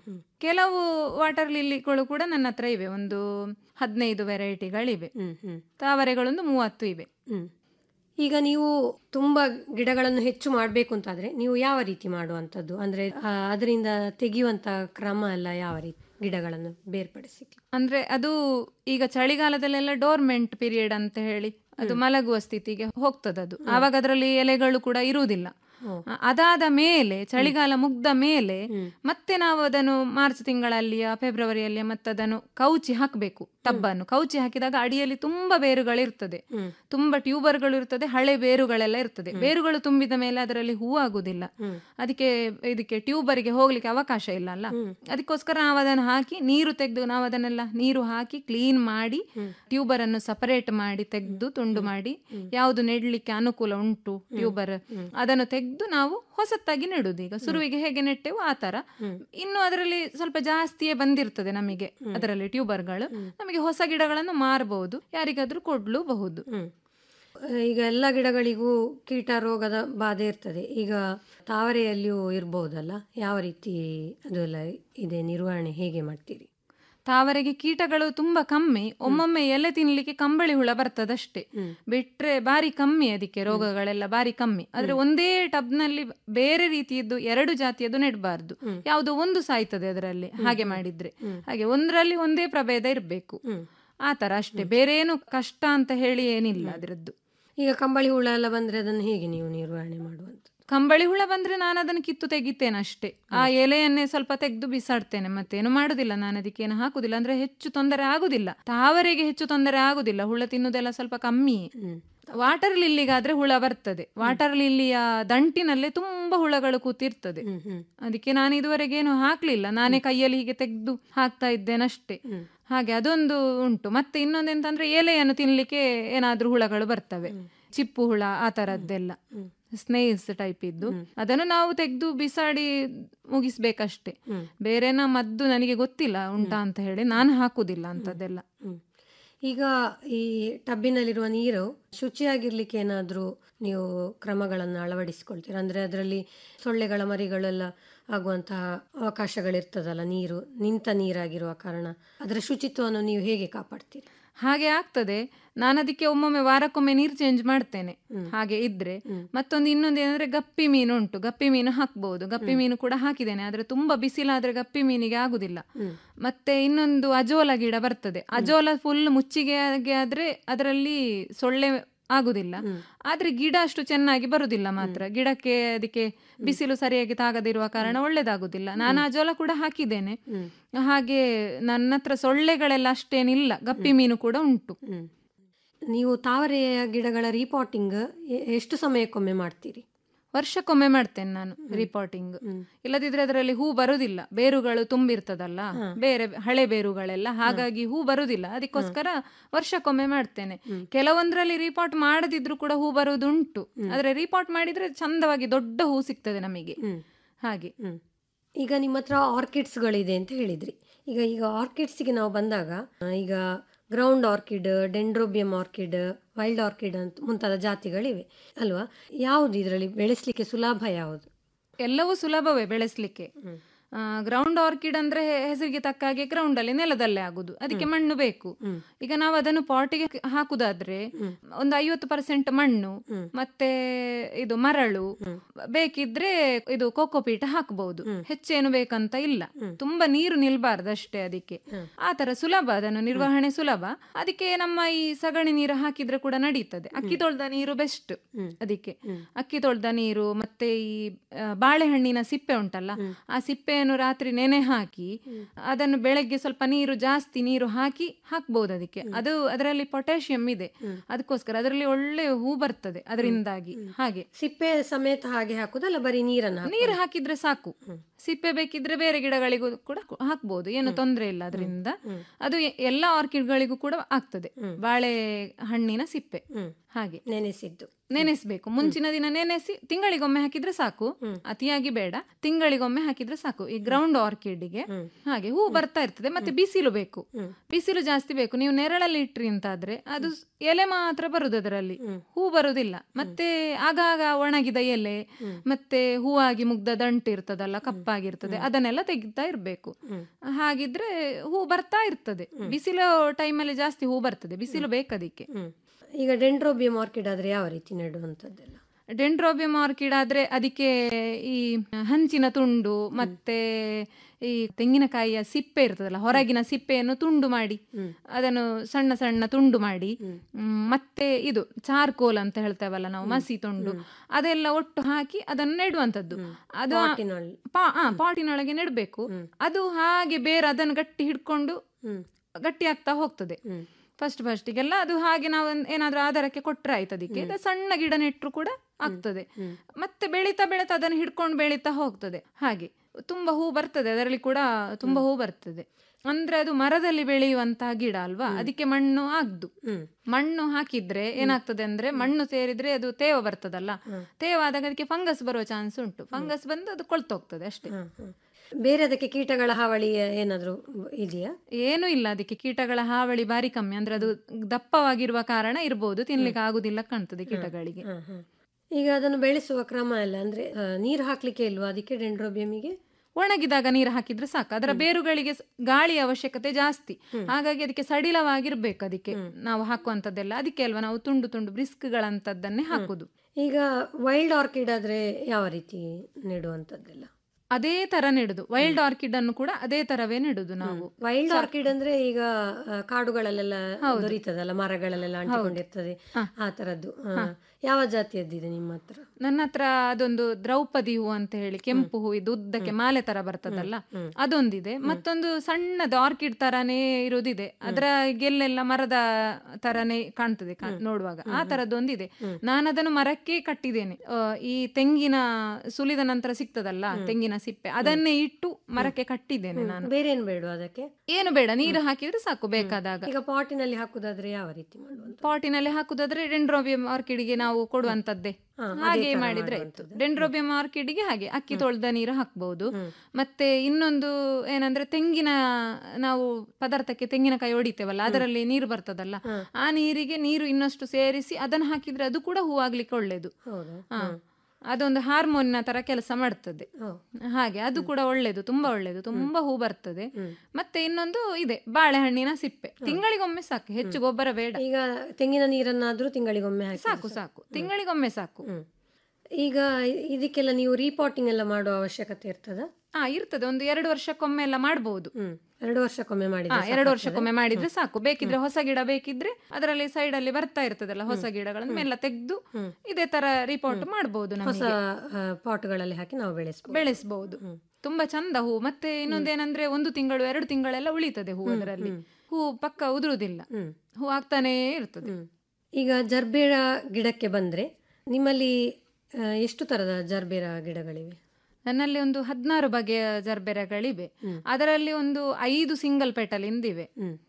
ಕೆಲವು ವಾಟರ್ ಲಿಲ್ಲಿಗಳು ಕೂಡ ನನ್ನ ಹತ್ರ ಇವೆ ಒಂದು ಹದಿನೈದು ವೆರೈಟಿಗಳಿವೆ ತಾವರೆಗಳೊಂದು ಮೂವತ್ತು ಇವೆ ಹ್ಮ್ ಈಗ ನೀವು ತುಂಬಾ ಗಿಡಗಳನ್ನು ಹೆಚ್ಚು ಮಾಡಬೇಕು ಅಂತಾದ್ರೆ ನೀವು ಯಾವ ರೀತಿ ಮಾಡುವಂತದ್ದು ಅಂದ್ರೆ ಆ, ಅದರಿಂದ ತೆಗೆಯುವಂತ ಕ್ರಮ ಎಲ್ಲ ಯಾವ ರೀತಿ ಗಿಡಗಳನ್ನು ಬೇರ್ಪಡಿಸಿ ಅಂದ್ರೆ ಅದು ಈಗ ಚಳಿಗಾಲದಲ್ಲೆಲ್ಲ ಡೋರ್ಮೆಂಟ್ ಪೀರಿಯಡ್ ಅಂತ ಹೇಳಿ ಅದು ಮಲಗುವ ಸ್ಥಿತಿಗೆ ಹೋಗ್ತದದು ಆವಾಗ ಅದರಲ್ಲಿ ಎಲೆಗಳು ಕೂಡ ಇರುವುದಿಲ್ಲ ಅ- ಅದಾದ ಮೇಲೆ ಚಳಿಗಾಲ ಮುಗ್ದ ಮೇಲೆ ಮತ್ತೆ ನಾವು ಅದನ್ನು ಮಾರ್ಚ್ ತಿಂಗಳಲ್ಲಿಯ ಫೆಬ್ರವರಿಯಲ್ಲಿ ಮತ್ತೆ ಅದನ್ನು ಕೌಚಿ ಹಾಕಬೇಕು ಟಬ್ಬನ್ನು ಕೌಚಿ ಹಾಕಿದಾಗ ಅಡಿಯಲ್ಲಿ ತುಂಬಾ ಬೇರುಗಳಿರ್ತದೆ ತುಂಬಾ ಟ್ಯೂಬರ್ಗಳು ಇರ್ತದೆ ಹಳೆ ಬೇರುಗಳೆಲ್ಲ ಇರ್ತದೆ ಬೇರುಗಳು ತುಂಬಿದ ಮೇಲೆ ಅದರಲ್ಲಿ ಹೂ ಆಗುದಿಲ್ಲ ಅದಕ್ಕೆ ಇದಕ್ಕೆ ಟ್ಯೂಬರ್ಗೆ ಹೋಗ್ಲಿಕ್ಕೆ ಅವಕಾಶ ಇಲ್ಲ ಅಲ್ಲ ಅದಕ್ಕೋಸ್ಕರ ನಾವು ಅದನ್ನು ಹಾಕಿ ನೀರು ತೆಗೆದು ನಾವು ಅದನ್ನೆಲ್ಲ ನೀರು ಹಾಕಿ ಕ್ಲೀನ್ ಮಾಡಿ ಟ್ಯೂಬರ್ ಅನ್ನು ಸಪರೇಟ್ ಮಾಡಿ ತೆಗೆದು ತುಂಡು ಮಾಡಿ ಯಾವುದು ನೆಡ್ಲಿಕ್ಕೆ ಅನುಕೂಲ ಉಂಟು ಟ್ಯೂಬರ್ ಅದನ್ನು ತೆಗೆದು ನಾವು ಹೊಸತ್ತಾಗಿ ನೆಡುದು ಈಗ ಸುರುವಿಗೆ ಹೇಗೆ ನೆಟ್ಟೆವು ಆ ತರ ಇನ್ನು ಅದರಲ್ಲಿ ಸ್ವಲ್ಪ ಜಾಸ್ತಿಯೇ ಬಂದಿರ್ತದೆ ನಮಗೆ ಅದರಲ್ಲಿ ಟ್ಯೂಬರ್ಗಳು ನಮಗೆ ಹೊಸ ಗಿಡಗಳನ್ನು ಮಾರಬಹುದು ಯಾರಿಗಾದ್ರೂ ಕೊಡ್ಲೂಬಹುದು ಈಗ ಎಲ್ಲ ಗಿಡಗಳಿಗೂ ಕೀಟ ರೋಗದ ಬಾಧೆ ಇರ್ತದೆ ಈಗ ತಾವರೆಯಲ್ಲಿಯೂ ಇರ್ಬೋದಲ್ಲ ಯಾವ ರೀತಿ ಅದೆಲ್ಲ ಇದೆ ನಿರ್ವಹಣೆ ಹೇಗೆ ಮಾಡ್ತೀರಿ ತಾವರೆಗೆ ಕೀಟಗಳು ತುಂಬಾ ಕಮ್ಮಿ ಒಮ್ಮೊಮ್ಮೆ ಎಲೆ ತಿನ್ಲಿಕ್ಕೆ ಕಂಬಳಿ ಹುಳ ಬರ್ತದಷ್ಟೇ ಬಿಟ್ರೆ ಬಾರಿ ಕಮ್ಮಿ ಅದಕ್ಕೆ ರೋಗಗಳೆಲ್ಲ ಬಾರಿ ಕಮ್ಮಿ ಆದ್ರೆ ಒಂದೇ ಟಬ್ನಲ್ಲಿ ಬೇರೆ ರೀತಿಯದ್ದು ಎರಡು ಜಾತಿಯದ್ದು ನೆಡಬಾರ್ದು ಯಾವುದೋ ಒಂದು ಸಾಯ್ತದೆ ಅದರಲ್ಲಿ ಹಾಗೆ ಮಾಡಿದ್ರೆ ಹಾಗೆ ಒಂದರಲ್ಲಿ ಒಂದೇ ಪ್ರಭೇದ ಇರಬೇಕು ಆ ತರ ಅಷ್ಟೇ ಬೇರೆ ಏನು ಕಷ್ಟ ಅಂತ ಹೇಳಿ ಏನಿಲ್ಲ ಅದರದ್ದು ಈಗ ಕಂಬಳಿ ಹುಳ ಎಲ್ಲ ಬಂದ್ರೆ ಅದನ್ನು ಹೇಗೆ ನೀವು ನಿರ್ವಹಣೆ ಮಾಡುವಂತ ಕಂಬಳಿ ಹುಳ ಬಂದ್ರೆ ನಾನು ಅದನ್ನು ಕಿತ್ತು ತೆಗಿತೇನೆ ಅಷ್ಟೇ ಆ ಎಲೆಯನ್ನೇ ಸ್ವಲ್ಪ ತೆಗೆದು ಬಿಸಾಡ್ತೇನೆ ಮತ್ತೇನು ಮಾಡುದಿಲ್ಲ ನಾನು ಅದಕ್ಕೆ ಏನು ಹಾಕುದಿಲ್ಲ ಅಂದ್ರೆ ಹೆಚ್ಚು ತೊಂದರೆ ಆಗುದಿಲ್ಲ ತಾವರೆಗೆ ಹೆಚ್ಚು ತೊಂದರೆ ಆಗುದಿಲ್ಲ ಹುಳ ತಿನ್ನುದೆಲ್ಲ ಸ್ವಲ್ಪ ಕಮ್ಮಿ ವಾಟರ್ ಲಿಲ್ಲಿಗಾದ್ರೆ ಹುಳ ಬರ್ತದೆ ವಾಟರ್ ಲಿಲ್ಲಿಯ ದಂಟಿನಲ್ಲೇ ತುಂಬಾ ಹುಳಗಳು ಕೂತಿರ್ತದೆ ಅದಕ್ಕೆ ನಾನು ಇದುವರೆಗೆ ಏನು ಹಾಕ್ಲಿಲ್ಲ ನಾನೇ ಕೈಯಲ್ಲಿ ಹೀಗೆ ತೆಗೆದು ಹಾಕ್ತಾ ಇದ್ದೇನಷ್ಟೇ ಹಾಗೆ ಅದೊಂದು ಉಂಟು ಮತ್ತೆ ಇನ್ನೊಂದೆಂತಂದ್ರೆ ಎಲೆಯನ್ನು ತಿನ್ಲಿಕ್ಕೆ ಏನಾದ್ರೂ ಹುಳಗಳು ಬರ್ತವೆ ಚಿಪ್ಪು ಹುಳ ಆ ತರದ್ದೆಲ್ಲ ಸ್ನೇಹಿಸ್ ಟೈಪ್ ಇದ್ದು ಅದನ್ನು ನಾವು ತೆಗೆದು ಬಿಸಾಡಿ ಮುಗಿಸ್ಬೇಕಷ್ಟೇ ಬೇರೆನ ಮದ್ದು ನನಗೆ ಗೊತ್ತಿಲ್ಲ ಉಂಟಾ ಅಂತ ಹೇಳಿ ನಾನು ಹಾಕುದಿಲ್ಲ ಅಂತದೆಲ್ಲ ಈಗ ಈ ಟಬ್ಬಿನಲ್ಲಿರುವ ನೀರು ಶುಚಿಯಾಗಿರ್ಲಿಕ್ಕೆ ಏನಾದರೂ ನೀವು ಕ್ರಮಗಳನ್ನು ಅಳವಡಿಸಿಕೊಳ್ತೀರಾ ಅಂದರೆ ಅದರಲ್ಲಿ ಸೊಳ್ಳೆಗಳ ಮರಿಗಳೆಲ್ಲ ಆಗುವಂತಹ ಅವಕಾಶಗಳಿರ್ತದಲ್ಲ ನೀರು ನಿಂತ ನೀರಾಗಿರುವ ಕಾರಣ ಅದರ ಶುಚಿತ್ವವನ್ನು ನೀವು ಹೇಗೆ ಕಾಪಾಡ್ತೀರಿ ಹಾಗೆ ಆಗ್ತದೆ ನಾನು ಅದಕ್ಕೆ ಒಮ್ಮೊಮ್ಮೆ ವಾರಕ್ಕೊಮ್ಮೆ ನೀರು ಚೇಂಜ್ ಮಾಡ್ತೇನೆ ಹಾಗೆ ಇದ್ರೆ ಮತ್ತೊಂದು ಇನ್ನೊಂದು ಏನಂದ್ರೆ ಗಪ್ಪಿ ಮೀನು ಉಂಟು ಗಪ್ಪಿ ಮೀನು ಹಾಕ್ಬಹುದು ಗಪ್ಪಿ ಮೀನು ಕೂಡ ಹಾಕಿದ್ದೇನೆ ಆದ್ರೆ ತುಂಬಾ ಬಿಸಿಲಾದ್ರೆ ಗಪ್ಪಿ ಮೀನಿಗೆ ಆಗುದಿಲ್ಲ ಮತ್ತೆ ಇನ್ನೊಂದು ಅಜೋಲ ಗಿಡ ಬರ್ತದೆ ಅಜೋಲ ಫುಲ್ ಮುಚ್ಚಿಗೆ ಆಗಿ ಆದ್ರೆ ಅದರಲ್ಲಿ ಸೊಳ್ಳೆ ಆಗುದಿಲ್ಲ ಆದ್ರೆ ಗಿಡ ಅಷ್ಟು ಚೆನ್ನಾಗಿ ಬರುದಿಲ್ಲ ಮಾತ್ರ ಗಿಡಕ್ಕೆ ಅದಕ್ಕೆ ಬಿಸಿಲು ಸರಿಯಾಗಿ ತಾಗದಿರುವ ಕಾರಣ ಒಳ್ಳೇದಾಗುದಿಲ್ಲ ನಾನು ಅಜೋಲ ಕೂಡ ಹಾಕಿದ್ದೇನೆ ಹಾಗೆ ನನ್ನ ಹತ್ರ ಸೊಳ್ಳೆಗಳೆಲ್ಲ ಅಷ್ಟೇನಿಲ್ಲ ಗಪ್ಪಿ ಮೀನು ಕೂಡ ಉಂಟು ನೀವು ತಾವರೆಯ ಗಿಡಗಳ ರೀಪಾಟಿಂಗ್ ಎಷ್ಟು ಸಮಯಕ್ಕೊಮ್ಮೆ ಮಾಡ್ತೀರಿ ವರ್ಷಕ್ಕೊಮ್ಮೆ ಮಾಡ್ತೇನೆ ನಾನು ರಿಪೋರ್ಟಿಂಗ್ ಇಲ್ಲದಿದ್ರೆ ಅದರಲ್ಲಿ ಹೂ ಬರುದಿಲ್ಲ ಬೇರುಗಳು ತುಂಬಿರ್ತದಲ್ಲ ಬೇರೆ ಹಳೆ ಬೇರುಗಳೆಲ್ಲ ಹಾಗಾಗಿ ಹೂ ಬರುದಿಲ್ಲ ಅದಕ್ಕೋಸ್ಕರ ವರ್ಷಕ್ಕೊಮ್ಮೆ ಮಾಡ್ತೇನೆ ಕೆಲವೊಂದ್ರಲ್ಲಿ ರಿಪೋರ್ಟ್ ಮಾಡದಿದ್ರು ಕೂಡ ಹೂ ಬರುವುದುಂಟು ಆದ್ರೆ ರಿಪೋರ್ಟ್ ಮಾಡಿದ್ರೆ ಚಂದವಾಗಿ ದೊಡ್ಡ ಹೂ ಸಿಗ್ತದೆ ನಮಗೆ ಹಾಗೆ ಈಗ ನಿಮ್ಮ ಹತ್ರ ಆರ್ಕಿಡ್ಸ್ಗಳಿದೆ ಅಂತ ಹೇಳಿದ್ರಿ ಈಗ ಈಗ ಆರ್ಕಿಡ್ಸ್ಗೆ ನಾವು ಬಂದಾಗ ಆ, ಈಗ ground orchid dendrobium orchid wild orchid ಅಂತ ಮುಂತಾದ ಜಾತಿಗಳಿವೆ ಅಲ್ವಾ ಯಾವುದು ಇದರಲ್ಲಿ ಬೆಳೆಸಲಿಕ್ಕೆ ಸುಲಭ ಯಾವುದು ಎಲ್ಲವೂ ಸುಲಭವೇ ಬೆಳೆಸಲಿಕ್ಕೆ ಗ್ರೌಂಡ್ ಆರ್ಕಿಡ್ ಅಂದ್ರೆ ಹೆಸರಿಗೆ ತಕ್ಕ ಹಾಗೆ ಗ್ರೌಂಡ್ ಅಲ್ಲಿ ನೆಲದಲ್ಲೇ ಆಗುದು ಅದಕ್ಕೆ ಮಣ್ಣು ಬೇಕು ಈಗ ನಾವು ಅದನ್ನು ಪಾಟಿಗೆ ಹಾಕುದಾದ್ರೆ ಒಂದು ಐವತ್ತು ಪರ್ಸೆಂಟ್ ಮಣ್ಣು ಮತ್ತೆ ಇದು ಮರಳು ಬೇಕಿದ್ರೆ ಇದು ಕೋಕೋಪೀಟ ಹಾಕಬಹುದು ಹೆಚ್ಚೇನು ಬೇಕಂತ ಇಲ್ಲ ತುಂಬಾ ನೀರು ನಿಲ್ಬಾರ್ದು ಅಷ್ಟೇ ಅದಕ್ಕೆ ಆ ತರ ಸುಲಭ ಅದನ್ನು ನಿರ್ವಹಣೆ ಸುಲಭ ಅದಕ್ಕೆ ನಮ್ಮ ಈ ಸಗಣಿ ನೀರು ಹಾಕಿದ್ರೆ ಕೂಡ ನಡೀತದೆ ಅಕ್ಕಿ ತೊಳ್ದ ನೀರು ಬೆಸ್ಟ್ ಅದಕ್ಕೆ ಅಕ್ಕಿ ತೊಳ್ದ ನೀರು ಮತ್ತೆ ಈ ಆ, ಬಾಳೆಹಣ್ಣಿನ ಸಿಪ್ಪೆ ಉಂಟಲ್ಲ ಆ ಸಿಪ್ಪೆಯನ್ನು ರಾತ್ರಿ ನೆನೆ ಹಾಕಿ ಅದನ್ನು ಬೆಳಗ್ಗೆ ಸ್ವಲ್ಪ ನೀರು ಜಾಸ್ತಿ ನೀರು ಹಾಕಿ ಹಾಕ್ಬಹುದು ಅದಕ್ಕೆ ಅದು ಅದರಲ್ಲಿ ಪೊಟ್ಯಾಷಿಯಂ ಇದೆ ಅದಕ್ಕೋಸ್ಕರ ಅದರಲ್ಲಿ ಒಳ್ಳೆ ಹೂ ಬರ್ತದೆ ಅದರಿಂದಾಗಿ ಹಾಗೆ ಸಿಪ್ಪೆ ಸಮೇತ ಹಾಗೆ ಹಾಕುದಲ್ಲ ಬರೀ ನೀರನ್ನು ಹಾಕುದಾ? ನೀರು ಹಾಕಿದ್ರೆ ಸಾಕು ಸಿಪ್ಪೆ ಬೇಕಿದ್ರೆ ಬೇರೆ ಗಿಡಗಳಿಗೂ ಕೂಡ ಹಾಕ್ಬಹುದು ಏನು ತೊಂದರೆ ಇಲ್ಲ ಅದರಿಂದ ಅದು ಎ- ಎಲ್ಲಾ ಆರ್ಕಿಡ್ಗಳಿಗೂ ಕೂಡ ಆಗ್ತದೆ ಬಾಳೆ ಹಣ್ಣಿನ ಸಿಪ್ಪೆ ಹಾಗೆ ನೆನೆಸಿದ್ದು ನೆನೆಸ್ಬೇಕು ಮುಂಚಿನ ದಿನ ನೆನೆಸಿ ತಿಂಗಳಿಗೊಮ್ಮೆ ಹಾಕಿದ್ರೆ ಸಾಕು ಅತಿಯಾಗಿ ಬೇಡ ತಿಂಗಳಿಗೊಮ್ಮೆ ಹಾಕಿದ್ರೆ ಸಾಕು ಈ ಗ್ರೌಂಡ್ ಆರ್ಕಿಡ್ಗೆ ಹಾಗೆ ಹೂ ಬರ್ತಾ ಇರ್ತದೆ ಮತ್ತೆ ಬಿಸಿಲು ಬೇಕು ಬಿಸಿಲು ಜಾಸ್ತಿ ಬೇಕು ನೀವು ನೆರಳಲ್ಲಿ ಇಟ್ರಿ ಅಂತಾದ್ರೆ ಅದು ಸ್- ಎಲೆ ಮಾತ್ರ ಬರುದು ಅದರಲ್ಲಿ ಹೂ ಬರುದಿಲ್ಲ ಮತ್ತೆ ಆಗಾಗ ಒಣಗಿದ ಎಲೆ ಮತ್ತೆ ಹೂವಾಗಿ ಮುಗ್ದ ದಂಟು ಇರ್ತದಲ್ಲ ಕಪ್ಪಾಗಿರ್ತದೆ ಅದನ್ನೆಲ್ಲ ತೆಗಿತಾ ಇರ್ಬೇಕು ಹಾಗಿದ್ರೆ ಹೂ ಬರ್ತಾ ಇರ್ತದೆ ಬಿಸಿಲು ಟೈಮಲ್ಲಿ ಜಾಸ್ತಿ ಹೂ ಬರ್ತದೆ ಬಿಸಿಲು ಬೇಕದಕ್ಕೆ ಈಗ ಡೆಂಡ್ರೋಬಿಯಂ ಆರ್ಕಿಡ್ ಆದ್ರೆ ಯಾವ ರೀತಿ ನೆಡುವಂಥದ್ದೆಲ್ಲ ಡೆಂಡ್ರೋಬಿಯಂ ಆರ್ಕಿಡ್ ಆದ್ರೆ ಅದಕ್ಕೆ ಈ ಹಂಚಿನ ತುಂಡು ಮತ್ತೆ ಈ ತೆಂಗಿನಕಾಯಿಯ ಸಿಪ್ಪೆ ಇರ್ತದಲ್ಲ ಹೊರಗಿನ ಸಿಪ್ಪೆಯನ್ನು ತುಂಡು ಮಾಡಿ ಅದನ್ನು ಸಣ್ಣ ಸಣ್ಣ ತುಂಡು ಮಾಡಿ ಮ್, ಮತ್ತೆ ಇದು ಚಾರ್ಕೋಲ್ ಅಂತ ಹೇಳ್ತೇವಲ್ಲ ನಾವು ಮಸಿ ತುಂಡು ಅದೆಲ್ಲ ಒಟ್ಟು ಹಾಕಿ ಅದನ್ನು ನೆಡುವಂಥದ್ದು ಅದು ಆ- ಪಾಟಿನಲ್ಲಿ. ಪಾ ಆ, ಪಾಟಿನೊಳಗೆ ನೆಡಬೇಕು ಅದು ಹಾಗೆ ಬೇರೆ ಅದನ್ನು ಗಟ್ಟಿ ಹಿಡ್ಕೊಂಡು ಗಟ್ಟಿ ಆಗ್ತಾ ಹೋಗ್ತದೆ ಫಸ್ಟ್ ಫಸ್ಟಿಗೆಲ್ಲ ಅದು ಹಾಗೆ ನಾವು ಒಂದ್- ಏನಾದ್ರೂ ಆಧಾರಕ್ಕೆ ಕೊಟ್ರೆ ಆಯ್ತು ಅದಕ್ಕೆ ಇದು ಸಣ್ಣ ಗಿಡ ನೆಟ್ರು ಕೂಡ ಆಗ್ತದೆ ಮತ್ತೆ ಬೆಳೀತಾ ಬೆಳೀತಾ ಅದನ್ನು ಹಿಡ್ಕೊಂಡು ಬೆಳೀತಾ ಹೋಗ್ತದೆ ಹಾಗೆ ತುಂಬಾ ಹೂ ಬರ್ತದೆ ಅದರಲ್ಲಿ ಕೂಡ ತುಂಬಾ ಹೂ ಬರ್ತದೆ ಅಂದ್ರೆ ಅದು ಮರದಲ್ಲಿ ಬೆಳೆಯುವಂತಹ ಗಿಡ ಅಲ್ವಾ ಅದಕ್ಕೆ ಮಣ್ಣು ಆಗ್ದು ಮಣ್ಣು ಹಾಕಿದ್ರೆ ಏನಾಗ್ತದೆ ಅಂದ್ರೆ ಮಣ್ಣು ಸೇರಿದ್ರೆ ಅದು ತೇವ ಬರ್ತದಲ್ಲ ತೇವ ಆದಾಗ ಅದಕ್ಕೆ ಫಂಗಸ್ ಬರುವ ಚಾನ್ಸ್ ಉಂಟು ಫಂಗಸ್ ಬಂದು ಅದು ಕೊಳ್ತೋಗ್ತದೆ ಅಷ್ಟೇ ಬೇರೆ ಅದಕ್ಕೆ ಕೀಟಗಳ ಹಾವಳಿ ಏನಾದರೂ ಇದೆಯಾ ಏನೂ ಇಲ್ಲ ಅದಕ್ಕೆ ಕೀಟಗಳ ಹಾವಳಿ ಬಾರಿ ಕಮ್ಮಿ ಅಂದ್ರೆ ಅದು ದಪ್ಪವಾಗಿರುವ ಕಾರಣ ಇರ್ಬೋದು ತಿನ್ಲಿಕ್ಕೆ ಆಗುದಿಲ್ಲ ಕಾಣ್ತದೆ ಕೀಟಗಳಿಗೆ ಈಗ ಅದನ್ನು ಬೆಳೆಸುವ ಕ್ರಮ ಎಲ್ಲ ಅಂದ್ರೆ ಆ, ನೀರು ಹಾಕ್ಲಿಕ್ಕೆ ಇಲ್ವಾ ಅದಕ್ಕೆ ಡೆಂಡ್ರೋಬಿಯಮಿಗೆ ಒಣಗಿದಾಗ ನೀರು ಹಾಕಿದ್ರೆ ಸಾಕು ಅದರ ಬೇರುಗಳಿಗೆ ಸ- ಗಾಳಿ ಅವಶ್ಯಕತೆ ಜಾಸ್ತಿ ಹಾಗಾಗಿ ಅದಕ್ಕೆ ಸಡಿಲವಾಗಿರ್ಬೇಕು ಅದಕ್ಕೆ ನಾವು ಹಾಕುವಂಥದ್ದೆಲ್ಲ ಅದಕ್ಕೆ ಅಲ್ವಾ ನಾವು ತುಂಡು ತುಂಡು ಬ್ರಿಸ್ಕ್ಗಳಂತದ್ದನ್ನೇ ಹಾಕುದು ಈಗ ವೈಲ್ಡ್ ಆರ್ಕಿಡ್ ಆದ್ರೆ ಯಾವ ರೀತಿ ನೆಡುವಂಥದ್ದೆಲ್ಲ ಅದೇ ತರ ನೆಡುದು ವೈಲ್ಡ್ ಆರ್ಕಿಡ್ ಅನ್ನು ಕೂಡ ಅದೇ ತರವೇ ನೆಡುದು ನಾವು ವೈಲ್ಡ್ ಸರ್- ಆರ್ಕಿಡ್ ಅಂದ್ರೆ ಈಗ ಆ, ಕಾಡುಗಳಲ್ಲೆಲ್ಲ ದೊರೀತದಲ್ಲ ಮರಗಳಲ್ಲೆಲ್ಲ ಅಂಟಿಕೊಂಡಿರ್ತದೆ ಆ ತರದ್ದು ಆ, ಯಾವ ಜಾತಿಯದ್ದಿದೆ ನಿಮ್ಮ ಹತ್ರ ನನ್ನ ಹತ್ರ ಅದೊಂದು ದ್ರೌಪದಿ ಹೂ ಅಂತ ಹೇಳಿ ಕೆಂಪು ಹೂ ಇದು ಉದ್ದಕ್ಕೆ ಮಾಲೆ ತರ ಬರ್ತದಲ್ಲ ಅದೊಂದಿದೆ ಮತ್ತೊಂದು ಸಣ್ಣದು ಆರ್ಕಿಡ್ ತರಾನೇ ಇರೋದಿದೆ ಅದರ ಗೆಲ್ಲೆಲ್ಲ ಮರದ ತರಾನೇ ಕಾಣ್ತದೆ ಕಾ- ನೋಡುವಾಗ ಆ ತರದೊಂದಿದೆ ನಾನು ಅದನ್ನು ಮರಕ್ಕೆ ಕಟ್ಟಿದ್ದೇನೆ ಆ, ಈ ತೆಂಗಿನ ಸುಲಿದ ನಂತರ ಸಿಗ್ತದಲ್ಲ ತೆಂಗಿನ ಸಿಪ್ಪೆ ಅದನ್ನೇ ಇಟ್ಟು ಮರಕ್ಕೆ ಕಟ್ಟಿದ್ದೇನೆ ನಾನು ಬೇರೆ ಏನ್ ಬೇಡ ಅದಕ್ಕೆ ಏನು ಬೇಡ ನೀರು ಹಾಕಿದ್ರೆ ಸಾಕು ಬೇಕಾದಾಗ ಈಗ ಪಾಟಿನಲ್ಲಿ ಹಾಕುದಾದ್ರೆ ಯಾವ ರೀತಿ ಮಾಡುವಂತ ಪಾಟಿನಲ್ಲಿ ಹಾಕುದಾದ್ರೆ ಡೆಂಡ್ರೋಬಿಯಂ ಆರ್ಕಿಡ್ಗೆ ನಾವು ಕೊಡುವಂತದ್ದೇ ಹಾ, ಅದೇ ಹಾಗೆ ತರ ಮಾಡಿದ್ರೆ ಆಯ್ತು ಡೆಂಡ್ರೋಬಿಯಂ ಆರ್ಕಿಡ್ಗೆ ಹಾಗೆ ಅಕ್ಕಿ ತೊಳೆದ ನೀರು ಹಾಕ್ಬಹುದು ಮತ್ತೆ ಇನ್ನೊಂದು ಏನಂದ್ರೆ ತೆಂಗಿನ ನಾವು ಪದಾರ್ಥಕ್ಕೆ ತೆಂಗಿನಕಾಯಿ ಹೊಡಿತೇವಲ್ಲ ಅದರಲ್ಲಿ ನೀರು ಬರ್ತದಲ್ಲ ಆ ನೀರಿಗೆ ನೀರು ಇನ್ನಷ್ಟು ಸೇರಿಸಿ ಅದನ್ನು ಹಾಕಿದ್ರೆ ಅದು ಕೂಡ ಹೂವಾಗ್ಲಿಕ್ಕೆ ಒಳ್ಳೇದು ಹೌದಾ ಹಾ ಅದೊಂದು ಹಾರ್ಮೋನಿನ ತರ ಕೆಲಸ ಮಾಡ್ತದೆ ಹೋ. ಹಾಗೆ ಅದು ಕೂಡ ಒಳ್ಳೇದು ತುಂಬಾ ಒಳ್ಳೇದು ತುಂಬಾ ಹೂ ಬರ್ತದೆ ಮತ್ತೆ ಇನ್ನೊಂದು ಇದೆ ಬಾಳೆಹಣ್ಣಿನ ಸಿಪ್ಪೆ ತಿಂಗಳಿಗೊಮ್ಮೆ ಸಾಕು ಹೆಚ್ಚು ಗೊಬ್ಬರ ಬೇಡ ಈಗ ತೆಂಗಿನ ನೀರನ್ನಾದ್ರೂ ತಿಂಗಳಿಗೊಮ್ಮೆ ಹಾಕಿ ಸಾಕು ಸಾಕು ತಿಂಗಳಿಗೊಮ್ಮೆ ಸಾಕು ಈಗ ಇದಕ್ಕೆಲ್ಲ ನೀವು ರೀಪಾಟಿಂಗ್ ಎಲ್ಲ ಮಾಡುವ ಅವಶ್ಯಕತೆ ಇರ್ತದ ಹಾ ಇರ್ತದೆ ಒಂದು ಎರಡು ವರ್ಷಕ್ಕೊಮ್ಮೆ ಎಲ್ಲ ಮಾಡಬಹುದು ಎರಡು ವರ್ಷಕ್ಕೊಮ್ಮೆ ಮಾಡಿ ಹಾ ಎರಡು ವರ್ಷಕ್ಕೊಮ್ಮೆ ಮಾಡಿದ್ರೆ ಸಾಕು ಬೇಕಿದ್ರೆ ಹೊಸ ಗಿಡ ಬೇಕಿದ್ರೆ ಅದರಲ್ಲಿ ಸೈಡ್ ಅಲ್ಲಿ ಬರ್ತಾ ಇರ್ತದಲ್ಲ ಹೊಸ ಗಿಡಗಳನ್ನು ಎಲ್ಲ ತೆಗೆದು ಇದೇ ತರ ರಿಪೋರ್ಟ್ ಮಾಡಬಹುದು ಹೊಸ ನಮಗೆ ಪಾಟ್ಗಳಲ್ಲಿ ಹಾಕಿ ನಾವು ಬೆಳೆಸ್ಬೋದು ಬೆಳೆಸಬಹುದು ತುಂಬಾ ಚಂದ ಹೂ ಮತ್ತೆ ಇನ್ನೊಂದೇನಂದ್ರೆ ಒಂದು ತಿಂಗಳು ಎರಡು ತಿಂಗಳೆಲ್ಲ ಉಳಿತದೆ ಹೂ ಅದರಲ್ಲಿ ಹೂ ಪಕ್ಕ ಉದುರುದಿಲ್ಲ ಹೂ ಆಗ್ತಾನೇ ಇರ್ತದೆ ಈಗ ಜರ್ಬೇರ ಗಿಡಕ್ಕೆ ಬಂದ್ರೆ ನಿಮ್ಮಲ್ಲಿ ಆ, ಎಷ್ಟು ತರದ ಜರ್ಬೇರ ಗಿಡಗಳಿವೆ ನನ್ನಲ್ಲಿ ಒಂದು ಹದಿನಾರು ಬಗೆಯ ಜರ್ಬೆರಗಳಿವೆ ಅದರಲ್ಲಿ ಒಂದು ಐದು ಸಿಂಗಲ್ ಪೆಟಲ್ ಇಂದಿವೆ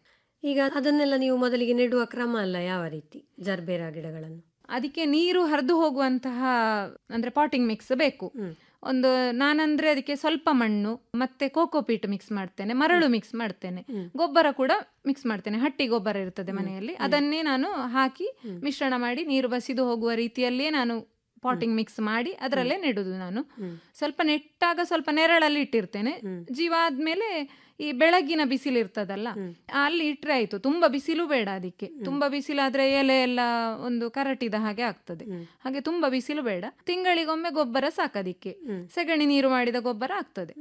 ಈಗ ಅದನ್ನೆಲ್ಲ ನೀವು ಮೊದಲಿಗೆ ನೆಡುವ ಕ್ರಮ ಅಲ್ಲ ಯಾವ ರೀತಿ ಜರ್ಬೇರ ಗಿಡಗಳನ್ನು ಅದಕ್ಕೆ ನೀರು ಹರಿದು ಹೋಗುವಂತಹ ಅಂದ್ರೆ ಪಾಟಿಂಗ್ ಮಿಕ್ಸ್ ಬೇಕು ಒಂದು ನಾನಂದ್ರೆ ಅದಕ್ಕೆ ಸ್ವಲ್ಪ ಮಣ್ಣು ಮತ್ತೆ ಕೋಕೋಪೀಟ್ ಮಿಕ್ಸ್ ಮಾಡ್ತೇನೆ ಮರಳು ಮಿಕ್ಸ್ ಮಾಡ್ತೇನೆ ಗೊಬ್ಬರ ಕೂಡ ಮಿಕ್ಸ್ ಮಾಡ್ತೇನೆ ಹಟ್ಟಿ ಗೊಬ್ಬರ ಇರ್ತದೆ ಮನೆಯಲ್ಲಿ ಅದನ್ನೇ ನಾನು ಹಾಕಿ ಮಿಶ್ರಣ ಮಾಡಿ ನೀರು ಬಸಿದು ಹೋಗುವ ರೀತಿಯಲ್ಲೇ ನಾನು ಪಾಟಿಂಗ್ ಮಿಕ್ಸ್ ಮಾಡಿ ಅದರಲ್ಲೇ ನೆಡುದು ನಾನು ಸ್ವಲ್ಪ ನೆಟ್ಟಾಗ ಸ್ವಲ್ಪ ನೆರಳಲ್ಲಿ ಇಟ್ಟಿರ್ತೇನೆ ಜೀವ ಆದ್ಮೇಲೆ ಈ ಬೆಳಗಿನ ಬಿಸಿಲು ಇರ್ತದಲ್ಲ ಅಲ್ಲಿ ಇಟ್ರೆ ಆಯ್ತು ತುಂಬಾ ಬಿಸಿಲು ಬೇಡ ಅದಕ್ಕೆ ತುಂಬಾ ಬಿಸಿಲಾದ್ರೆ ಎಲೆ ಎಲ್ಲ ಒಂದು ಕರಟಿದ ಹಾಗೆ ಆಗ್ತದೆ ಹಾಗೆ ತುಂಬಾ ಬಿಸಿಲು ಬೇಡ ತಿಂಗಳಿಗೊಮ್ಮೆ ಗೊಬ್ಬರ ಸಾಕದಿಕ್ಕೆ ಸೆಗಣಿ ನೀರು ಮಾಡಿದ ಗೊಬ್ಬರ ಆಗ್ತದೆ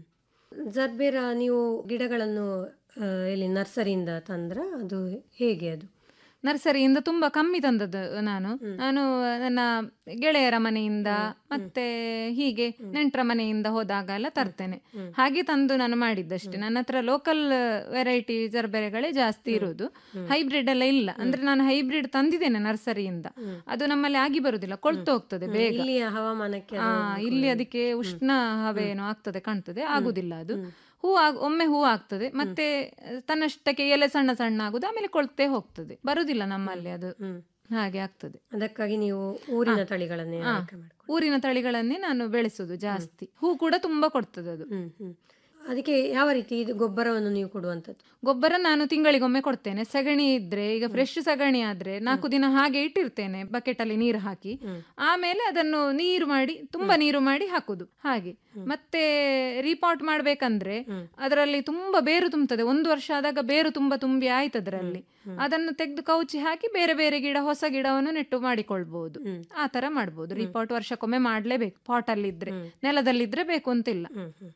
ಜರ್ಬೇರ ನೀವು ಗಿಡಗಳನ್ನು ಆ, ಎಲ್ಲಿ ನರ್ಸರಿಯಿಂದ ತಂದ್ರ ಅದು ಹೇಗೆ ಅದು ನರ್ಸರಿಯಿಂದ ತುಂಬಾ ಕಮ್ಮಿ ತಂದದ್ದು ನಾನು ನಾನು ನನ್ನ ಗೆಳೆಯರ ಮನೆಯಿಂದ ಮತ್ತೆ ಹೀಗೆ ನೆಂಟರ ಮನೆಯಿಂದ ಹೋದಾಗ ಎಲ್ಲ ತರ್ತೇನೆ ಹಾಗೆ ತಂದು ನಾನು ಮಾಡಿದ್ದಷ್ಟೇ ನನ್ನ ಹತ್ರ ಲೋಕಲ್ ವೆರೈಟಿ ಜರ್ಬೆರೆಗಳೇ ಜಾಸ್ತಿ ಇರುವುದು ಹೈಬ್ರಿಡ್ ಎಲ್ಲ ಇಲ್ಲ ಅಂದ್ರೆ ನಾನು ಹೈಬ್ರಿಡ್ ತಂದಿದ್ದೇನೆ ನರ್ಸರಿಯಿಂದ ಅದು ನಮ್ಮಲ್ಲಿ ಆಗಿ ಬರುದಿಲ್ಲ ಕೊಳ್ತು ಹೋಗ್ತದೆ ಬೇಗ ಇಲ್ಲಿಯ ಹವಾಮಾನಕ್ಕೆ ಆ, ಇಲ್ಲಿ ಅದಕ್ಕೆ ಉಷ್ಣ ಹವೆ ಏನೋ ಆಗ್ತದೆ ಕಾಣ್ತದೆ ಆಗುದಿಲ್ಲ ಅದು ಹೂ ಆಗ್ ಒಮ್ಮೆ ಹೂ ಆಗ್ತದೆ ಮತ್ತೆ ತನ್ನಷ್ಟಕ್ಕೆ ಎಲೆ ಸಣ್ಣ ಸಣ್ಣ ಆಗುದು ಆಮೇಲೆ ಕೊಳ್ತೇ ಹೋಗ್ತದೆ ಬರುದಿಲ್ಲ ನಮ್ಮಲ್ಲಿ ಅದು ಹಾಗೆ ಆಗ್ತದೆ ಅದಕ್ಕಾಗಿ ನೀವು ಊರಿನ ಆ. ತಳಿಗಳನ್ನೇ ಆ, ಆಯ್ಕೆ ಮಾಡ್ಕೊಳ್ಳಿ. ಊರಿನ ತಳಿಗಳನ್ನೇ ನಾನು ಬೆಳೆಸುದು ಜಾಸ್ತಿ ಹೂ ಕೂಡ ತುಂಬಾ ಕೊಡ್ತದೆ ಅದು ಅದಕ್ಕೆ ಯಾವ ರೀತಿ ಇದು ಗೊಬ್ಬರವನ್ನು ನೀವು ಕೊಡುವಂಥದ್ದು ಗೊಬ್ಬರ ನಾನು ತಿಂಗಳಿಗೊಮ್ಮೆ ಕೊಡ್ತೇನೆ ಸಗಣಿ ಇದ್ರೆ ಈಗ ಫ್ರೆಶ್ ಸಗಣಿ ಆದ್ರೆ ನಾಲ್ಕು ದಿನ ಹಾಗೆ ಇಟ್ಟಿರ್ತೇನೆ ಬಕೆಟ್ ಅಲ್ಲಿ ನೀರು ಹಾಕಿ ಆಮೇಲೆ ಅದನ್ನು ನೀರು ಮಾಡಿ ತುಂಬಾ ನೀರು ಮಾಡಿ ಹಾಕುದು ಹಾಗೆ ಮತ್ತೆ ರೀಪಾಟ್ ಮಾಡ್ಬೇಕಂದ್ರೆ ಅದರಲ್ಲಿ ತುಂಬಾ ಬೇರು ತುಂಬುತ್ತದೆ ಒಂದು ವರ್ಷ ಆದಾಗ ಬೇರು ತುಂಬಾ ತುಂಬಿ ಆಯ್ತು ಅದರಲ್ಲಿ ಅದನ್ನು ತೆಗೆದು ಕೌಚಿ ಹಾಕಿ ಬೇರೆ ಬೇರೆ ಗಿಡ ಹೊಸ ಗಿಡವನ್ನು ನೆಟ್ಟು ಮಾಡಿಕೊಳ್ಬಹುದು ಆ ತರ ಮಾಡ್ಬೋದು ರೀಪಾಟ್ ವರ್ಷಕ್ಕೊಮ್ಮೆ ಮಾಡ್ಲೇಬೇಕು ಪಾಟ್ ಅಲ್ಲಿ ಇದ್ರೆ ನೆಲದಲ್ಲಿದ್ರೆ ಬೇಕು ಅಂತಿಲ್ಲ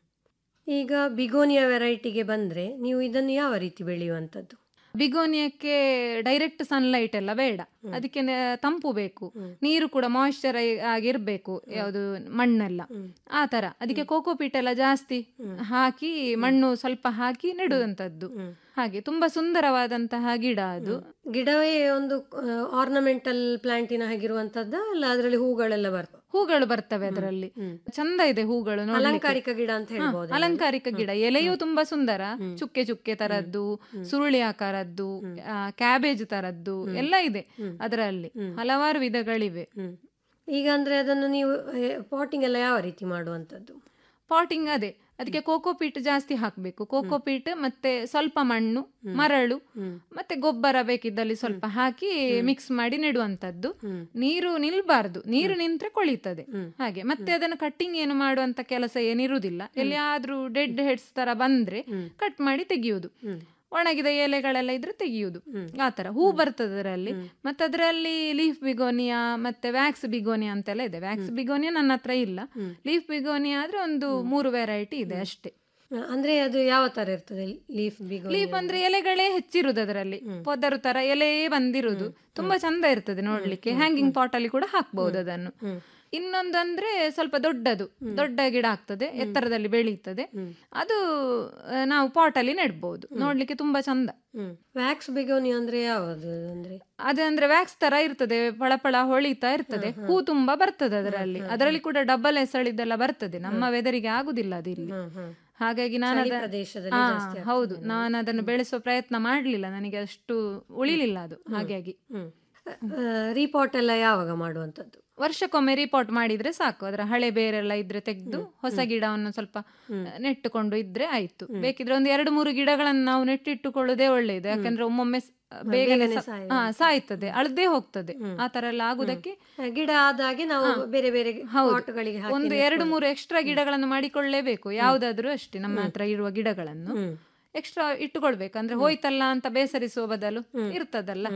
ಈಗ ಬಿಗೋನಿಯಾ ವೆರೈಟಿಗೆ ಬಂದ್ರೆ ನೀವು ಇದನ್ನು ಯಾವ ರೀತಿ ಬೆಳೆಯುವಂಥದ್ದು ಬಿಗೋನಿಯಕ್ಕೆ ಡೈರೆಕ್ಟ್ ಸನ್ಲೈಟ್ ಎಲ್ಲ ಬೇಡ ಅದಕ್ಕೆ ನೆ- ತಂಪು ಬೇಕು ನೀರು ಕೂಡ ಮಾಯಿಶ್ಚರ್ ಆಗಿರ್ಬೇಕು ಯಾವುದು ಮಣ್ಣೆಲ್ಲ ಆ ತರ ಅದಕ್ಕೆ ಕೋಕೋಪೀಟ್ ಎಲ್ಲ ಜಾಸ್ತಿ ಹಾಕಿ ಮಣ್ಣು ಸ್ವಲ್ಪ ಹಾಕಿ ನೆಡುವಂತದ್ದು ಹಾಗೆ ತುಂಬಾ ಸುಂದರವಾದಂತಹ ಗಿಡ ಅದು ಗಿಡವೇ ಒಂದು ಆರ್ನಮೆಂಟಲ್ ಪ್ಲಾಂಟಿನ ಹಾಗಿರುವಂತದ್ದ ಅಲ್ಲ ಅದರಲ್ಲಿ ಹೂಗಳೆಲ್ಲ ಬರ್ತವೆ ಹೂಗಳು ಬರ್ತವೆ ಅದರಲ್ಲಿ ಚಂದ ಇದೆ ಹೂಗಳು ನೋಡ್ಲಿಕ್ಕೆ. ಅಲಂಕಾರಿಕ ಗಿಡ ಅಂತ ಹಾ, ಹೇಳ್ಬೋದು ಅಲಂಕಾರಿಕ ಗಿಡ ಎಲೆಯೂ ತುಂಬಾ ಸುಂದರ ಚುಕ್ಕೆ ಚುಕ್ಕೆ ತರದ್ದು ಸುರುಳಿ ಆಕಾರದ್ದು ಆ, ಕ್ಯಾಬೇಜ್ ತರದ್ದು ಎಲ್ಲ ಇದೆ ಅದರಲ್ಲಿ ಹಲವಾರು ವಿಧಗಳಿವೆ ಈಗ ಅಂದ್ರೆ ಅದನ್ನು ನೀವು ಪಾಟಿಂಗ್ ಎಲ್ಲ ಯಾವ ರೀತಿ ಮಾಡುವಂಥದ್ದು ಪಾಟಿಂಗ್ ಅದೇ ಅದಕ್ಕೆ ಕೋಕೋಪೀಟ್ ಜಾಸ್ತಿ ಹಾಕಬೇಕು ಕೋಕೋಪೀಟ್ ಮತ್ತೆ ಸ್ವಲ್ಪ ಮಣ್ಣು ಮರಳು ಮತ್ತೆ ಗೊಬ್ಬರ ಬೇಕಿದ್ದಲ್ಲಿ ಸ್ವಲ್ಪ ಹಾಕಿ ಮಿಕ್ಸ್ ಮಾಡಿ ನೆಡುವಂತದ್ದು ನೀರು ನಿಲ್ಬಾರ್ದು ನೀರು ನಿಂತ್ರೆ ಕೊಳಿತದೆ ಹಾಗೆ ಮತ್ತೆ ಅದನ್ನು ಕಟ್ಟಿಂಗ್ ಏನು ಮಾಡುವಂತ ಕೆಲಸ ಏನಿರುವುದಿಲ್ಲ ಎಲ್ಲಿಯಾದ್ರೂ ಡೆಡ್ ಹೆಡ್ಸ್ ತರ ಬಂದ್ರೆ ಕಟ್ ಮಾಡಿ ತೆಗೆಯುವುದು ಒಣಗಿದ ಎಲೆಗಳೆಲ್ಲ ಇದ್ರೆ ತೆಗೆಯುವುದು ಆತರ ಹೂ ಬರ್ತದೆ ಅದರಲ್ಲಿ ಮತ್ತೆ ಅದರಲ್ಲಿ ಲೀಫ್ ಬಿಗೋನಿಯಾ ಮತ್ತೆ ವ್ಯಾಕ್ಸ್ ಬಿಗೋನಿಯಾ ಅಂತೆಲ್ಲ ಇದೆ ವ್ಯಾಕ್ಸ್ ಬಿಗೋನಿಯಾ ನನ್ನ ಹತ್ರ ಇಲ್ಲ ಲೀಫ್ ಬಿಗೋನಿಯಾ ಆದ್ರೆ ಒಂದು ಮೂರು ವೆರೈಟಿ ಇದೆ ಅಷ್ಟೇ ಅಂದ್ರೆ ಅದು ಯಾವ ತರ ಇರ್ತದೆ ಲೀಫ್ ಬಿಗೋ ಲೀಫ್ ಅಂದ್ರೆ ಎಲೆಗಳೇ ಹೆಚ್ಚಿರುದು ಅದರಲ್ಲಿ ಪೊದರು ತರ ಎಲೆ ಬಂದಿರುದು ತುಂಬಾ ಚಂದ ಇರ್ತದೆ ನೋಡ್ಲಿಕ್ಕೆ ಹ್ಯಾಂಗಿಂಗ್ ಪಾಟ್ ಅಲ್ಲಿ ಕೂಡ ಹಾಕ್ಬಹುದು ಅದನ್ನು ಇನ್ನೊಂದು ಅಂದ್ರೆ ಸ್ವಲ್ಪ ದೊಡ್ಡದು ದೊಡ್ಡ ಗಿಡ ಆಗ್ತದೆ ಎತ್ತರದಲ್ಲಿ ಬೆಳೀತದೆ ಅದು ಆ, ನಾವು ಪಾಟ್ ಅಲ್ಲಿ ನೆಡ್ಬಹುದು ನೋಡ್ಲಿಕ್ಕೆ ತುಂಬಾ ಚಂದ ವ್ಯಾಕ್ಸ್ ಬಿಗೋನಿ ಅಂದ್ರೆ ಯಾವುದು ಅಂದ್ರೆ ಅದಂದ್ರೆ ವ್ಯಾಕ್ಸ್ ತರ ಇರ್ತದೆ ಪಳಪಳ ಹೊಳಿತಾ ಇರ್ತದೆ ಹೂ ತುಂಬಾ ಬರ್ತದೆ ಅದರಲ್ಲಿ ಅದರಲ್ಲಿ ಕೂಡ ಡಬಲ್ ಎಸಳಿದೆಲ್ಲ ಬರ್ತದೆ ನಮ್ಮ ವೆದರಿಗೆ ಆಗುದಿಲ್ಲ ಅದು ಇಲ್ಲಿ ಹಾಗಾಗಿ ನಾನು ಚಳಿ ಅದ- ಪ್ರದೇಶದಲ್ಲಿ ಹಾ, ಜಾಸ್ತಿ ಹೌದು ನಾನು ಅದನ್ನು ಬೆಳೆಸೋ ಪ್ರಯತ್ನ ಮಾಡ್ಲಿಲ್ಲ ನನಗೆ ಅಷ್ಟು ಉಳಿಲಿಲ್ಲ ಅದು ಹಾಗಾಗಿ ರೀಪಾಟ್ ಎಲ್ಲ ಯಾವಾಗ ಮಾಡುವಂತದ್ದು ವರ್ಷಕ್ಕೊಮ್ಮೆ ರಿಪೋರ್ಟ್ ಮಾಡಿದ್ರೆ ಸಾಕು ಅದರ ಹಳೆ ಬೇರೆಲ್ಲ ಇದ್ರೆ ತೆಗೆದು ಹೊಸ ಗಿಡವನ್ನು ಸ್ವಲ್ಪ ನೆಟ್ಟುಕೊಂಡು ಇದ್ರೆ ಆಯ್ತು ಬೇಕಿದ್ರೆ ಒಂದು ಎರಡು ಮೂರು ಗಿಡಗಳನ್ನು ನಾವು ನೆಟ್ಟಿಟ್ಟುಕೊಳ್ಳುದೇ ಒಳ್ಳೆಯದು ಯಾಕಂದ್ರೆ ಒಮ್ಮೊಮ್ಮೆ ಸ- ಬೇಗನೆ ಬೇಗನೆ ಸ- ಸಾಯುದು. ಹಾ, ಸಾಯ್ತದೆ ಅಳದೇ ಹೋಗ್ತದೆ ಆ ತರ ಎಲ್ಲ ಆಗುದಕ್ಕೆ ಗಿಡ ಆದಾಗೆ ನಾವು ಹಾ. ಬೇರೆ ಬೇರೆ ಹೌದು. ಪಾಟ್ಗಳಿಗೆ ಹಾಕಿ ಒಂದು ಎರಡು ನೆಟ್ಕೊಂಡು. ಮೂರು ಎಕ್ಸ್ಟ್ರಾ ಗಿಡಗಳನ್ನು ಮಾಡಿಕೊಳ್ಳೇಬೇಕು ಯಾವ್ದಾದ್ರೂ ಅಷ್ಟೇ ನಮ್ಮ ಹತ್ರ ಇರುವ ಗಿಡಗಳನ್ನು ಎಕ್ಸ್ಟ್ರಾ ಇಟ್ಟುಕೊಳ್ಬೇಕು ಅಂದ್ರೆ ಹೋಯ್ತಲ್ಲ ಅಂತ ಬೇಸರಿಸುವ ಬದಲು ಇರ್ತದಲ್ಲ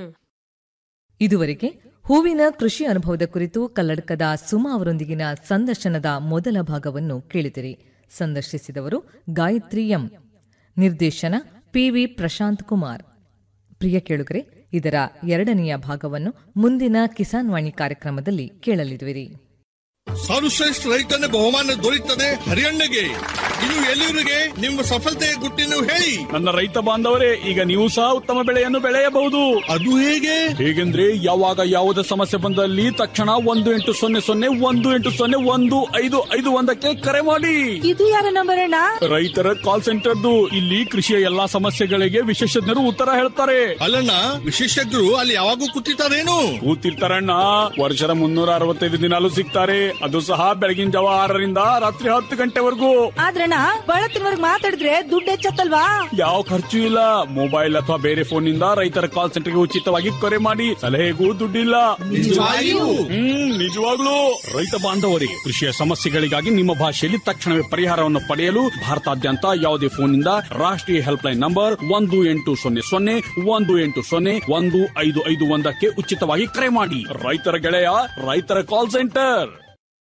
ಇದುವರೆಗೆ ಹೂವಿನ ಕೃಷಿ ಅನುಭವದ ಕುರಿತು ಕಲ್ಲಡ್ಕದ ಸುಮಾ ಅವರೊಂದಿಗಿನ ಸಂದರ್ಶನದ ಮೊದಲ ಭಾಗವನ್ನು ಕೇಳಿದಿರಿ ಸಂದರ್ಶಿಸಿದವರು ಗಾಯತ್ರಿ ಎಂ ನಿರ್ದೇಶನ ಪಿವಿ ಪ್ರಶಾಂತ್ ಕುಮಾರ್ ಪ್ರಿಯ ಕೇಳುಗರೆ ಇದರ ಎರಡನೆಯ ಭಾಗವನ್ನು ಮುಂದಿನ ಕಿಸಾನ್ ವಾಣಿ ಕಾರ್ಯಕ್ರಮದಲ್ಲಿ ಕೇಳಲಿರುವಿರಿ ಸರ್ವಶ್ರೇಷ್ಠ ರೈತನ ಬಹುಮಾನ ದೊರೆಯುತ್ತದೆ ಹರಿಯಣ್ಣಗೆ ಇದು ಎಲ್ಲಿವರಿಗೆ ನಿಮ್ಮ ಸಫಲತೆಯ ಗುಟ್ಟಿನ ಹೇಳಿ ನನ್ನ ರೈತ ಬಾಂಧವರೇ ಈಗ ನೀವು ಸಹ ಉತ್ತಮ ಬೆಳೆಯನ್ನು ಬೆಳೆಯಬಹುದು ಅದು ಹೇಗೆ ಹೇಗೆಂದ್ರೆ ಯಾವಾಗ ಯಾವುದೇ ಸಮಸ್ಯೆ ಬಂದಲ್ಲಿ ತಕ್ಷಣ ಒಂದು ಎಂಟು ಸೊನ್ನೆ ಸೊನ್ನೆ ಒಂದು ಎಂಟು ಸೊನ್ನೆ ಒಂದು ಐದು ಐದು ಒಂದಕ್ಕೆ ಕರೆ ಮಾಡಿ ಇದು ಯಾರ ನಂಬರ್ ಅಣ್ಣ ರೈತರ ಕಾಲ್ ಸೆಂಟರ್ದು ಇಲ್ಲಿ ಕೃಷಿಯ ಎಲ್ಲಾ ಸಮಸ್ಯೆಗಳಿಗೆ ವಿಶೇಷಜ್ಞರು ಉತ್ತರ ಹೇಳ್ತಾರೆ ಅಲ್ಲಣ್ಣ ವಿಶೇಷಜ್ಞರು ಅಲ್ಲಿ ಯಾವಾಗೂ ಕೂತಿರ್ತಾರೇನು ಕೂತಿರ್ತಾರಣ್ಣ ವರ್ಷದ ಮುನ್ನೂರ ಅರವತ್ತೈದು ದಿನಾಲು ಸಿಗ್ತಾರೆ ಅದು ಸಹ ಬೆಳಗಿನ ಜಾವ ಆರರಿಂದ ರಾತ್ರಿ ಹತ್ತು ಗಂಟೆವರೆಗೂ ಆದ್ರಣ್ಣ ಬಳತ್ತಿನವರ್ಗ್ ಮಾತಾಡಿದ್ರೆ ದುಡ್ಡು ಹೆಚ್ಚತ್ತಲ್ವಾ ಯಾವ ಖರ್ಚು ಇಲ್ಲ ಮೊಬೈಲ್ ಅಥವಾ ಬೇರೆ ಫೋನ್ ನಿಂದ ರೈತರ ಕಾಲ್ ಸೆಂಟರ್ಗೆ ಉಚಿತವಾಗಿ ಕರೆ ಮಾಡಿ ಸಲಹೆಗೂ ದುಡ್ಡಿಲ್ಲ ನಿಜವಾಗಿಯೂ? ಹ್ಮ್ ನಿಜವಾಗ್ಲೂ ರೈತ ಬಾಂಧವರಿಗೆ ಕೃಷಿಯ ಸಮಸ್ಯೆಗಳಿಗಾಗಿ ನಿಮ್ಮ ಭಾಷೆಯಲ್ಲಿ ತಕ್ಷಣವೇ ಪರಿಹಾರವನ್ನು ಪಡೆಯಲು ಭಾರತಾದ್ಯಂತ ಯಾವುದೇ ಫೋನ್ನಿಂದ ರಾಷ್ಟ್ರೀಯ ಹೆಲ್ಪ್ ಲೈನ್ ನಂಬರ್ ಒಂದು ಎಂಟು ಸೊನ್ನೆ ಸೊನ್ನೆ ಒಂದು ಎಂಟು ಸೊನ್ನೆ ಒಂದು ಐದು ಐದು ಒಂದಕ್ಕೆ ಉಚಿತವಾಗಿ ಕರೆ ಮಾಡಿ ರೈತರ ಗೆಳೆಯ ರೈತರ ಕಾಲ್ ಸೆಂಟರ್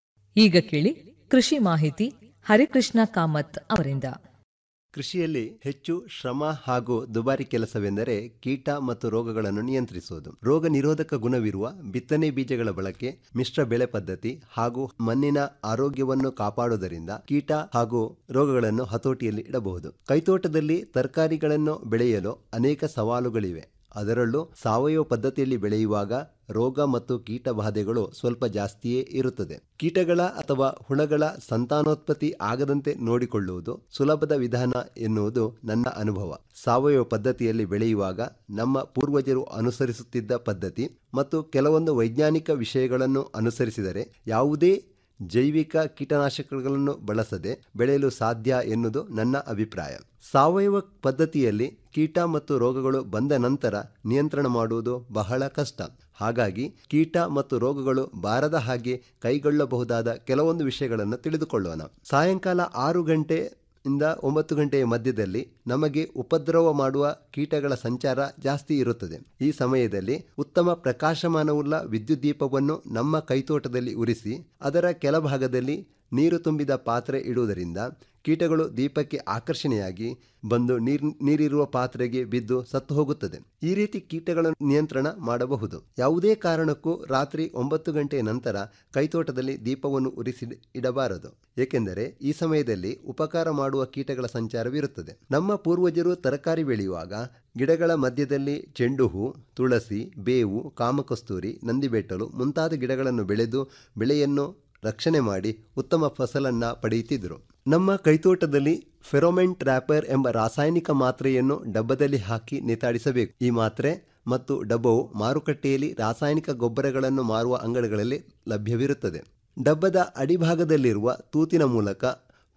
ಈಗ ಕೇಳಿ ಕೃಷಿ ಮಾಹಿತಿ ಹರಿಕೃಷ್ಣ ಕಾಮತ್ ಅವರಿಂದ ಕೃಷಿಯಲ್ಲಿ ಹೆಚ್ಚು ಶ್ರಮ ಹಾಗೂ ದುಬಾರಿ ಕೆಲಸವೆಂದರೆ ಕೀಟ ಮತ್ತು ರೋಗಗಳನ್ನು ನಿಯಂತ್ರಿಸುವುದು ರೋಗ ನಿರೋಧಕ ಗುಣವಿರುವ ಬಿತ್ತನೆ ಬೀಜಗಳ ಬಳಕೆ ಮಿಶ್ರ ಬೆಳೆ ಪದ್ಧತಿ ಹಾಗೂ ಮಣ್ಣಿನ ಆರೋಗ್ಯವನ್ನು ಕಾಪಾಡುವುದರಿಂದ ಕೀಟ ಹಾಗೂ ರೋಗಗಳನ್ನು ಹತೋಟಿಯಲ್ಲಿ ಇಡಬಹುದು ಕೈತೋಟದಲ್ಲಿ ತರಕಾರಿಗಳನ್ನು ಬೆಳೆಯಲು ಅನೇಕ ಸವಾಲುಗಳಿವೆ ಅದರಲ್ಲೂ ಸಾವಯವ ಪದ್ಧತಿಯಲ್ಲಿ ಬೆಳೆಯುವಾಗ ರೋಗ ಮತ್ತು ಕೀಟ ಬಾಧೆಗಳು ಸ್ವಲ್ಪ ಜಾಸ್ತಿಯೇ ಇರುತ್ತದೆ ಕೀಟಗಳ ಅಥವಾ ಹುಳಗಳ ಸಂತಾನೋತ್ಪತ್ತಿ ಆಗದಂತೆ ನೋಡಿಕೊಳ್ಳುವುದು ಸುಲಭದ ವಿಧಾನ ಎನ್ನುವುದು ನನ್ನ ಅನುಭವ ಸಾವಯವ ಪದ್ಧತಿಯಲ್ಲಿ ಬೆಳೆಯುವಾಗ ನಮ್ಮ ಪೂರ್ವಜರು ಅನುಸರಿಸುತ್ತಿದ್ದ ಪದ್ಧತಿ ಮತ್ತು ಕೆಲವೊಂದು ವೈಜ್ಞಾನಿಕ ವಿಷಯಗಳನ್ನು ಅನುಸರಿಸಿದರೆ ಯಾವುದೇ ಜೈವಿಕ ಕೀಟನಾಶಕಗಳನ್ನು ಬಳಸದೆ ಬೆಳೆಯಲು ಸಾಧ್ಯ ಎನ್ನುವುದು ನನ್ನ ಅಭಿಪ್ರಾಯ ಸಾವಯವ ಪದ್ಧತಿಯಲ್ಲಿ ಕೀಟ ಮತ್ತು ರೋಗಗಳು ಬಂದ ನಂತರ ನಿಯಂತ್ರಣ ಮಾಡುವುದು ಬಹಳ ಕಷ್ಟ ಹಾಗಾಗಿ ಕೀಟ ಮತ್ತು ರೋಗಗಳು ಬಾರದ ಹಾಗೆ ಕೈಗೊಳ್ಳಬಹುದಾದ ಕೆಲವೊಂದು ವಿಷಯಗಳನ್ನು ತಿಳಿದುಕೊಳ್ಳೋಣ ಸಾಯಂಕಾಲ ಆರು ಗಂಟೆ ಇಂದ ಒಂಬತ್ತು ಗಂಟೆಯ ಮಧ್ಯದಲ್ಲಿ ನಮಗೆ ಉಪದ್ರವ ಮಾಡುವ ಕೀಟಗಳ ಸಂಚಾರ ಜಾಸ್ತಿ ಇರುತ್ತದೆ ಈ ಸಮಯದಲ್ಲಿ ಉತ್ತಮ ಪ್ರಕಾಶಮಾನವುಳ್ಳ ವಿದ್ಯುತ್ ದೀಪವನ್ನು ನಮ್ಮ ಕೈತೋಟದಲ್ಲಿ ಉರಿಸಿ ಅದರ ಕೆಳಭಾಗದಲ್ಲಿ ನೀರು ತುಂಬಿದ ಪಾತ್ರೆ ಇಡುವುದರಿಂದ ಕೀಟಗಳು ದೀಪಕ್ಕೆ ಆಕರ್ಷಣೆಯಾಗಿ ಬಂದು ನೀರ್ ನೀರಿರುವ ಪಾತ್ರೆಗೆ ಬಿದ್ದು ಸತ್ತು ಹೋಗುತ್ತದೆ ಈ ರೀತಿ ಕೀಟಗಳ ನಿಯಂತ್ರಣ ಮಾಡಬಹುದು ಯಾವುದೇ ಕಾರಣಕ್ಕೂ ರಾತ್ರಿ ಒಂಬತ್ತು ಗಂಟೆಯ ನಂತರ ಕೈತೋಟದಲ್ಲಿ ದೀಪವನ್ನು ಉರಿಸಿ ಇಡಬಾರದು ಏಕೆಂದರೆ ಈ ಸಮಯದಲ್ಲಿ ಉಪಕಾರ ಮಾಡುವ ಕೀಟಗಳ ಸಂಚಾರವಿರುತ್ತದೆ ನಮ್ಮ ಪೂರ್ವಜರು ತರಕಾರಿ ಬೆಳೆಯುವಾಗ ಗಿಡಗಳ ಮಧ್ಯದಲ್ಲಿ ಚೆಂಡು ಹೂ ತುಳಸಿ ಬೇವು ಕಾಮಕಸ್ತೂರಿ ನಂದಿಬೆಟ್ಟಲು ಮುಂತಾದ ಗಿಡಗಳನ್ನು ಬೆಳೆದು ಬೆಳೆಯನ್ನು ರಕ್ಷಣೆ ಮಾಡಿ ಉತ್ತಮ ಫಸಲನ್ನ ಪಡೆಯುತ್ತಿದ್ದರು ನಮ್ಮ ಕೈತೋಟದಲ್ಲಿ ಫೆರೋಮೆನ್ ಟ್ರ್ಯಾಪರ್ ಎಂಬ ರಾಸಾಯನಿಕ ಮಾತ್ರೆಯನ್ನು ಡಬ್ಬದಲ್ಲಿ ಹಾಕಿ ನೇತಾಡಿಸಬೇಕು ಈ ಮಾತ್ರೆ ಮತ್ತು ಡಬ್ಬವು ಮಾರುಕಟ್ಟೆಯಲ್ಲಿ ರಾಸಾಯನಿಕ ಗೊಬ್ಬರಗಳನ್ನು ಮಾರುವ ಅಂಗಡಿಗಳಲ್ಲಿ ಲಭ್ಯವಿರುತ್ತದೆ ಡಬ್ಬದ ಅಡಿಭಾಗದಲ್ಲಿರುವ ತೂತಿನ ಮೂಲಕ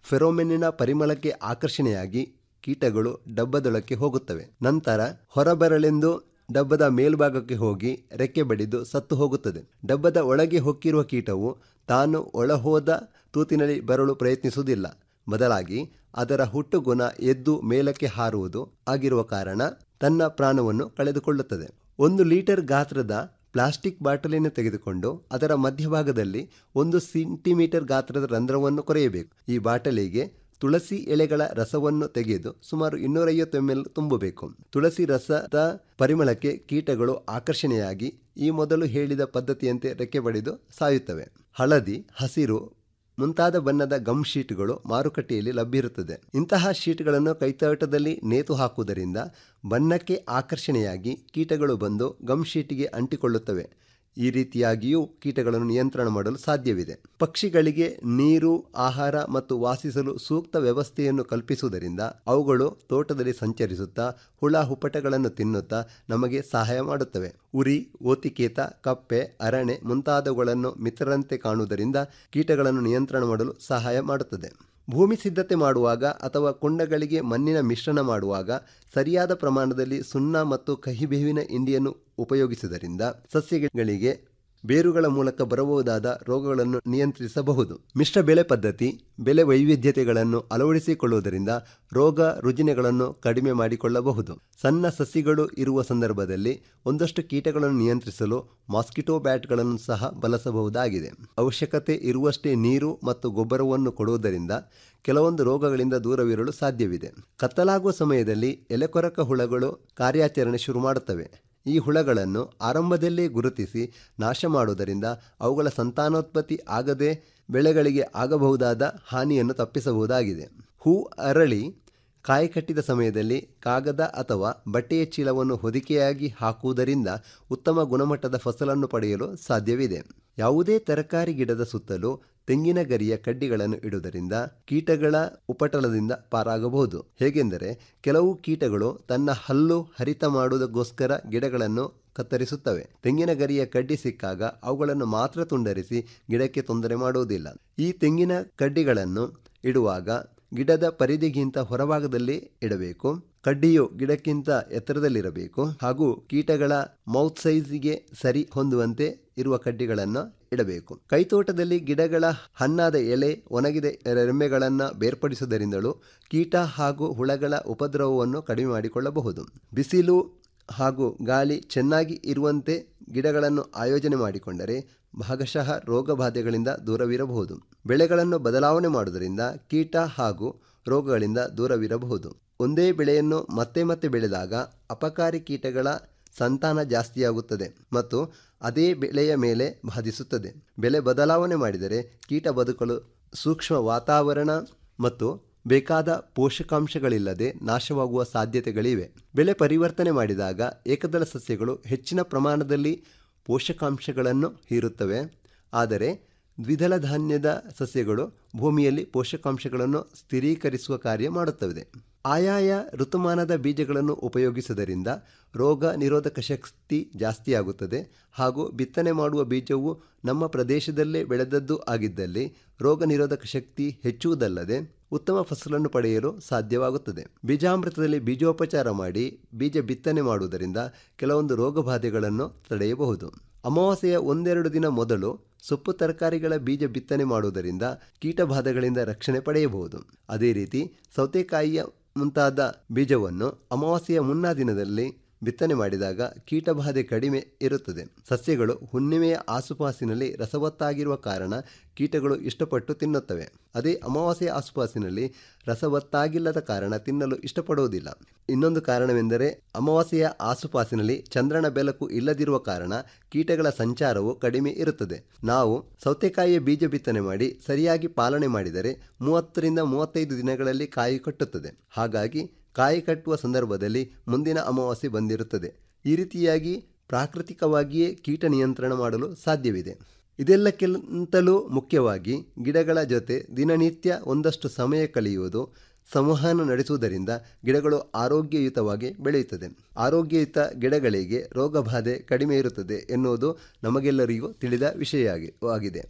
ಫೆರೋಮೆನ್ನಿನ ಪರಿಮಳಕ್ಕೆ ಆಕರ್ಷಣೆಯಾಗಿ ಕೀಟಗಳು ಡಬ್ಬದೊಳಕ್ಕೆ ಹೋಗುತ್ತವೆ ನಂತರ ಹೊರಬರಲೆಂದು ಡಬ್ಬದ ಮೇಲ್ಭಾಗಕ್ಕೆ ಹೋಗಿ ರೆಕ್ಕೆ ಬಡಿದು ಸತ್ತು ಹೋಗುತ್ತದೆ ಡಬ್ಬದ ಒಳಗೆ ಹೊಕ್ಕಿರುವ ಕೀಟವು ತಾನು ಒಳಹೋದ ತೂತಿನಲ್ಲಿ ಬರಲು ಪ್ರಯತ್ನಿಸುವುದಿಲ್ಲ ಬದಲಾಗಿ ಅದರ ಹುಟ್ಟುಗುಣ ಎದ್ದು ಮೇಲಕ್ಕೆ ಹಾರುವುದು ಆಗಿರುವ ಕಾರಣ ತನ್ನ ಪ್ರಾಣವನ್ನು ಕಳೆದುಕೊಳ್ಳುತ್ತದೆ ಒಂದು ಲೀಟರ್ ಗಾತ್ರದ ಪ್ಲಾಸ್ಟಿಕ್ ಬಾಟಲಿಯನ್ನು ತೆಗೆದುಕೊಂಡು ಅದರ ಮಧ್ಯಭಾಗದಲ್ಲಿ ಒಂದು ಸೆಂಟಿಮೀಟರ್ ಗಾತ್ರದ ರಂಧ್ರವನ್ನು ಕೊರೆಯಬೇಕು ಈ ಬಾಟಲಿಗೆ ತುಳಸಿ ಎಲೆಗಳ ರಸವನ್ನು ತೆಗೆದು ಸುಮಾರು ಇನ್ನೂರೈವತ್ತು ಎಂ ಎಲ್ ತುಂಬಬೇಕು ತುಳಸಿ ರಸದ ಪರಿಮಳಕ್ಕೆ ಕೀಟಗಳು ಆಕರ್ಷಣೆಯಾಗಿ ಈ ಮೊದಲು ಹೇಳಿದ ಪದ್ಧತಿಯಂತೆ ರೆಕ್ಕೆ ಬಡಿದು ಸಾಯುತ್ತವೆ ಹಳದಿ ಹಸಿರು ಮುಂತಾದ ಬಣ್ಣದ ಗಮ್ ಶೀಟ್ಗಳು ಮಾರುಕಟ್ಟೆಯಲ್ಲಿ ಲಭ್ಯವಿರುತ್ತದೆ ಇಂತಹ ಶೀಟ್ಗಳನ್ನು ಕೈತೋಟದಲ್ಲಿ ನೇತು ಹಾಕುವುದರಿಂದ ಬಣ್ಣಕ್ಕೆ ಆಕರ್ಷಣೆಯಾಗಿ ಕೀಟಗಳು ಬಂದು ಗಮ್ ಶೀಟಿಗೆ ಅಂಟಿಕೊಳ್ಳುತ್ತವೆ ಈ ರೀತಿಯಾಗಿಯೂ ಕೀಟಗಳನ್ನು ನಿಯಂತ್ರಣ ಮಾಡಲು ಸಾಧ್ಯವಿದೆ ಪಕ್ಷಿಗಳಿಗೆ ನೀರು ಆಹಾರ ಮತ್ತು ವಾಸಿಸಲು ಸೂಕ್ತ ವ್ಯವಸ್ಥೆಯನ್ನು ಕಲ್ಪಿಸುವುದರಿಂದ ಅವುಗಳು ತೋಟದಲ್ಲಿ ಸಂಚರಿಸುತ್ತಾ ಹುಳ ಹುಪ್ಪಟಗಳನ್ನು ತಿನ್ನುತ್ತಾ ನಮಗೆ ಸಹಾಯ ಮಾಡುತ್ತವೆ ಉರಿ ಓತಿಕೇತ ಕಪ್ಪೆ ಅರಣೆ ಮುಂತಾದವುಗಳನ್ನು ಮಿತ್ರರಂತೆ ಕಾಣುವುದರಿಂದ ಕೀಟಗಳನ್ನು ನಿಯಂತ್ರಣ ಮಾಡಲು ಸಹಾಯ ಮಾಡುತ್ತದೆ ಭೂಮಿ ಸಿದ್ಧತೆ ಮಾಡುವಾಗ ಅಥವಾ ಕುಂಡಗಳಿಗೆ ಮಣ್ಣಿನ ಮಿಶ್ರಣ ಮಾಡುವಾಗ ಸರಿಯಾದ ಪ್ರಮಾಣದಲ್ಲಿ ಸುಣ್ಣ ಮತ್ತು ಕಹಿಬೇವಿನ ಇಂಡಿಯನ್ನು ಉಪಯೋಗಿಸುವುದರಿಂದ ಸಸ್ಯಗಳಿಗೆ ಬೇರುಗಳ ಮೂಲಕ ಬರಬಹುದಾದ ರೋಗಗಳನ್ನು ನಿಯಂತ್ರಿಸಬಹುದು ಮಿಶ್ರ ಬೆಳೆ ಪದ್ಧತಿ ಬೆಳೆ ವೈವಿಧ್ಯತೆಗಳನ್ನು ಅಳವಡಿಸಿಕೊಳ್ಳುವುದರಿಂದ ರೋಗ ರುಜಿನಗಳನ್ನು ಕಡಿಮೆ ಮಾಡಿಕೊಳ್ಳಬಹುದು ಸಣ್ಣ ಸಸಿಗಳು ಇರುವ ಸಂದರ್ಭದಲ್ಲಿ ಒಂದಷ್ಟು ಕೀಟಗಳನ್ನು ನಿಯಂತ್ರಿಸಲು ಮಾಸ್ಕಿಟೋ ಬ್ಯಾಟ್ಗಳನ್ನು ಸಹ ಬಳಸಬಹುದಾಗಿದೆ ಅವಶ್ಯಕತೆ ಇರುವಷ್ಟೇ ನೀರು ಮತ್ತು ಗೊಬ್ಬರವನ್ನು ಕೊಡುವುದರಿಂದ ಕೆಲವೊಂದು ರೋಗಗಳಿಂದ ದೂರವಿರಲು ಸಾಧ್ಯವಿದೆ ಕತ್ತಲಾಗುವ ಸಮಯದಲ್ಲಿ ಎಲೆಕೊರಕ ಹುಳಗಳು ಕಾರ್ಯಾಚರಣೆ ಶುರು ಮಾಡುತ್ತವೆ ಈ ಹುಳಗಳನ್ನು ಆರಂಭದಲ್ಲೇ ಗುರುತಿಸಿ ನಾಶ ಮಾಡುವುದರಿಂದ ಅವುಗಳ ಸಂತಾನೋತ್ಪತ್ತಿ ಆಗದೆ ಬೆಳೆಗಳಿಗೆ ಆಗಬಹುದಾದ ಹಾನಿಯನ್ನು ತಪ್ಪಿಸಬಹುದಾಗಿದೆ ಹೂ ಅರಳಿ ಕಾಯಿ ಕಟ್ಟಿದ ಸಮಯದಲ್ಲಿ ಕಾಗದ ಅಥವಾ ಬಟ್ಟೆಯ ಚೀಲವನ್ನು ಹೊದಿಕೆಯಾಗಿ ಹಾಕುವುದರಿಂದ ಉತ್ತಮ ಗುಣಮಟ್ಟದ ಫಸಲನ್ನು ಪಡೆಯಲು ಸಾಧ್ಯವಿದೆ ಯಾವುದೇ ತರಕಾರಿ ಗಿಡದ ಸುತ್ತಲೂ ತೆಂಗಿನ ಗರಿಯ ಕಡ್ಡಿಗಳನ್ನು ಇಡುವುದರಿಂದ ಕೀಟಗಳ ಉಪಟಳದಿಂದ ಪಾರಾಗಬಹುದು ಹೇಗೆಂದರೆ ಕೆಲವು ಕೀಟಗಳು ತನ್ನ ಹಲ್ಲು ಹರಿತ ಮಾಡುವುದಕ್ಕೋಸ್ಕರ ಗಿಡಗಳನ್ನು ಕತ್ತರಿಸುತ್ತವೆ ತೆಂಗಿನ ಗರಿಯ ಕಡ್ಡಿ ಸಿಕ್ಕಾಗ ಅವುಗಳನ್ನು ಮಾತ್ರ ತುಂಡರಿಸಿ ಗಿಡಕ್ಕೆ ತೊಂದರೆ ಮಾಡುವುದಿಲ್ಲ ಈ ತೆಂಗಿನ ಕಡ್ಡಿಗಳನ್ನು ಇಡುವಾಗ ಗಿಡದ ಪರಿಧಿಗಿಂತ ಹೊರಭಾಗದಲ್ಲಿ ಇಡಬೇಕು ಕಡ್ಡಿಯು ಗಿಡಕ್ಕಿಂತ ಎತ್ತರದಲ್ಲಿರಬೇಕು ಹಾಗೂ ಕೀಟಗಳ ಮೌತ್ ಸೈಜ್ಗೆ ಸರಿ ಹೊಂದುವಂತೆ ಇರುವ ಕಡ್ಡಿಗಳನ್ನು ಇಡಬೇಕು ಕೈತೋಟದಲ್ಲಿ ಗಿಡಗಳ ಹಣ್ಣಾದ ಎಲೆ ಒಣಗಿದ ರೆಂಬೆಗಳನ್ನು ಬೇರ್ಪಡಿಸುವುದರಿಂದಲೂ ಕೀಟ ಹಾಗೂ ಹುಳಗಳ ಉಪದ್ರವವನ್ನು ಕಡಿಮೆ ಮಾಡಿಕೊಳ್ಳಬಹುದು ಬಿಸಿಲು ಹಾಗೂ ಗಾಳಿ ಚೆನ್ನಾಗಿ ಇರುವಂತೆ ಗಿಡಗಳನ್ನು ಆಯೋಜನೆ ಮಾಡಿಕೊಂಡರೆ ಭಾಗಶಃ ರೋಗ ಬಾಧೆಗಳಿಂದ ದೂರವಿರಬಹುದು ಬೆಳೆಗಳನ್ನು ಬದಲಾವಣೆ ಮಾಡುವುದರಿಂದ ಕೀಟ ಹಾಗೂ ರೋಗಗಳಿಂದ ದೂರವಿರಬಹುದು ಒಂದೇ ಬೆಳೆಯನ್ನು ಮತ್ತೆ ಮತ್ತೆ ಬೆಳೆದಾಗ ಅಪಕಾರಿ ಕೀಟಗಳ ಸಂತಾನ ಜಾಸ್ತಿಯಾಗುತ್ತದೆ ಮತ್ತು ಅದೇ ಬೆಳೆಯ ಮೇಲೆ ಬಾಧಿಸುತ್ತದೆ ಬೆಲೆ ಬದಲಾವಣೆ ಮಾಡಿದರೆ ಕೀಟ ಬದುಕಲು ಸೂಕ್ಷ್ಮ ವಾತಾವರಣ ಮತ್ತು ಬೇಕಾದ ಪೋಷಕಾಂಶಗಳಿಲ್ಲದೆ ನಾಶವಾಗುವ ಸಾಧ್ಯತೆಗಳಿವೆ ಬೆಲೆ ಪರಿವರ್ತನೆ ಮಾಡಿದಾಗ ಏಕದಳ ಸಸ್ಯಗಳು ಹೆಚ್ಚಿನ ಪ್ರಮಾಣದಲ್ಲಿ ಪೋಷಕಾಂಶಗಳನ್ನು ಹೀರುತ್ತವೆ ಆದರೆ ದ್ವಿದಳ ಧಾನ್ಯದ ಸಸ್ಯಗಳು ಭೂಮಿಯಲ್ಲಿ ಪೋಷಕಾಂಶಗಳನ್ನು ಸ್ಥಿರೀಕರಿಸುವ ಕಾರ್ಯ ಮಾಡುತ್ತವೆ ಆಯಾಯ ಋತುಮಾನದ ಬೀಜಗಳನ್ನು ಉಪಯೋಗಿಸುವುದರಿಂದ ರೋಗ ನಿರೋಧಕ ಶಕ್ತಿ ಜಾಸ್ತಿಯಾಗುತ್ತದೆ ಹಾಗೂ ಬಿತ್ತನೆ ಮಾಡುವ ಬೀಜವು ನಮ್ಮ ಪ್ರದೇಶದಲ್ಲೇ ಬೆಳೆದದ್ದು ಆಗಿದ್ದಲ್ಲಿ ರೋಗ ನಿರೋಧಕ ಶಕ್ತಿ ಹೆಚ್ಚುವುದಲ್ಲದೆ ಉತ್ತಮ ಫಸಲನ್ನು ಪಡೆಯಲು ಸಾಧ್ಯವಾಗುತ್ತದೆ ಬೀಜಾಮೃತದಲ್ಲಿ ಬೀಜೋಪಚಾರ ಮಾಡಿ ಬೀಜ ಬಿತ್ತನೆ ಮಾಡುವುದರಿಂದ ಕೆಲವೊಂದು ರೋಗಬಾಧೆಗಳನ್ನು ತಡೆಯಬಹುದು ಅಮಾವಾಸ್ಯೆಯ ಒಂದೆರಡು ದಿನ ಮೊದಲು ಸೊಪ್ಪು ತರಕಾರಿಗಳ ಬೀಜ ಬಿತ್ತನೆ ಮಾಡುವುದರಿಂದ ಕೀಟಬಾಧೆಗಳಿಂದ ರಕ್ಷಣೆ ಪಡೆಯಬಹುದು ಅದೇ ರೀತಿ ಸೌತೆಕಾಯಿಯ ಮುಂತಾದ ಬೀಜವನ್ನು ಅಮಾವಾಸ್ಯೆಯ ಮುನ್ನಾ ದಿನದಲ್ಲಿ ಬಿತ್ತನೆ ಮಾಡಿದಾಗ ಕೀಟಬಾಧೆ ಕಡಿಮೆ ಇರುತ್ತದೆ ಸಸ್ಯಗಳು ಹುಣ್ಣಿಮೆಯ ಆಸುಪಾಸಿನಲ್ಲಿ ರಸವತ್ತಾಗಿರುವ ಕಾರಣ ಕೀಟಗಳು ಇಷ್ಟಪಟ್ಟು ತಿನ್ನುತ್ತವೆ ಅದೇ ಅಮಾವಾಸ್ಯೆಯ ಆಸುಪಾಸಿನಲ್ಲಿ ರಸವತ್ತಾಗಿಲ್ಲದ ಕಾರಣ ತಿನ್ನಲು ಇಷ್ಟಪಡುವುದಿಲ್ಲ ಇನ್ನೊಂದು ಕಾರಣವೆಂದರೆ ಅಮಾವಾಸ್ಯೆಯ ಆಸುಪಾಸಿನಲ್ಲಿ ಚಂದ್ರನ ಬೆಳಕು ಇಲ್ಲದಿರುವ ಕಾರಣ ಕೀಟಗಳ ಸಂಚಾರವು ಕಡಿಮೆ ಇರುತ್ತದೆ ನಾವು ಸೌತೆಕಾಯಿಯ ಬೀಜ ಬಿತ್ತನೆ ಮಾಡಿ ಸರಿಯಾಗಿ ಪಾಲನೆ ಮಾಡಿದರೆ ಮೂವತ್ತರಿಂದ ಮೂವತ್ತೈದು ದಿನಗಳಲ್ಲಿ ಕಾಯಿ ಕಟ್ಟುತ್ತದೆ ಹಾಗಾಗಿ ಕಾಯಿ ಕಟ್ಟುವ ಸಂದರ್ಭದಲ್ಲಿ ಮುಂದಿನ ಅಮಾವಾಸ್ಯೆ ಬಂದಿರುತ್ತದೆ ಈ ರೀತಿಯಾಗಿ ಪ್ರಾಕೃತಿಕವಾಗಿಯೇ ಕೀಟ ನಿಯಂತ್ರಣ ಮಾಡಲು ಸಾಧ್ಯವಿದೆ ಇದೆಲ್ಲಕ್ಕಿಂತಲೂ ಮುಖ್ಯವಾಗಿ ಗಿಡಗಳ ಜೊತೆ ದಿನನಿತ್ಯ ಒಂದಷ್ಟು ಸಮಯ ಕಳೆಯುವುದು ಸಂವಹನ ನಡೆಸುವುದರಿಂದ ಗಿಡಗಳು ಆರೋಗ್ಯಯುತವಾಗಿ ಬೆಳೆಯುತ್ತದೆ ಆರೋಗ್ಯಯುತ ಗಿಡಗಳಿಗೆ ರೋಗಬಾಧೆ ಕಡಿಮೆ ಇರುತ್ತದೆ ಎನ್ನುವುದು ನಮಗೆಲ್ಲರಿಗೂ ತಿಳಿದ ವಿಷಯ ಆಗಿದೆ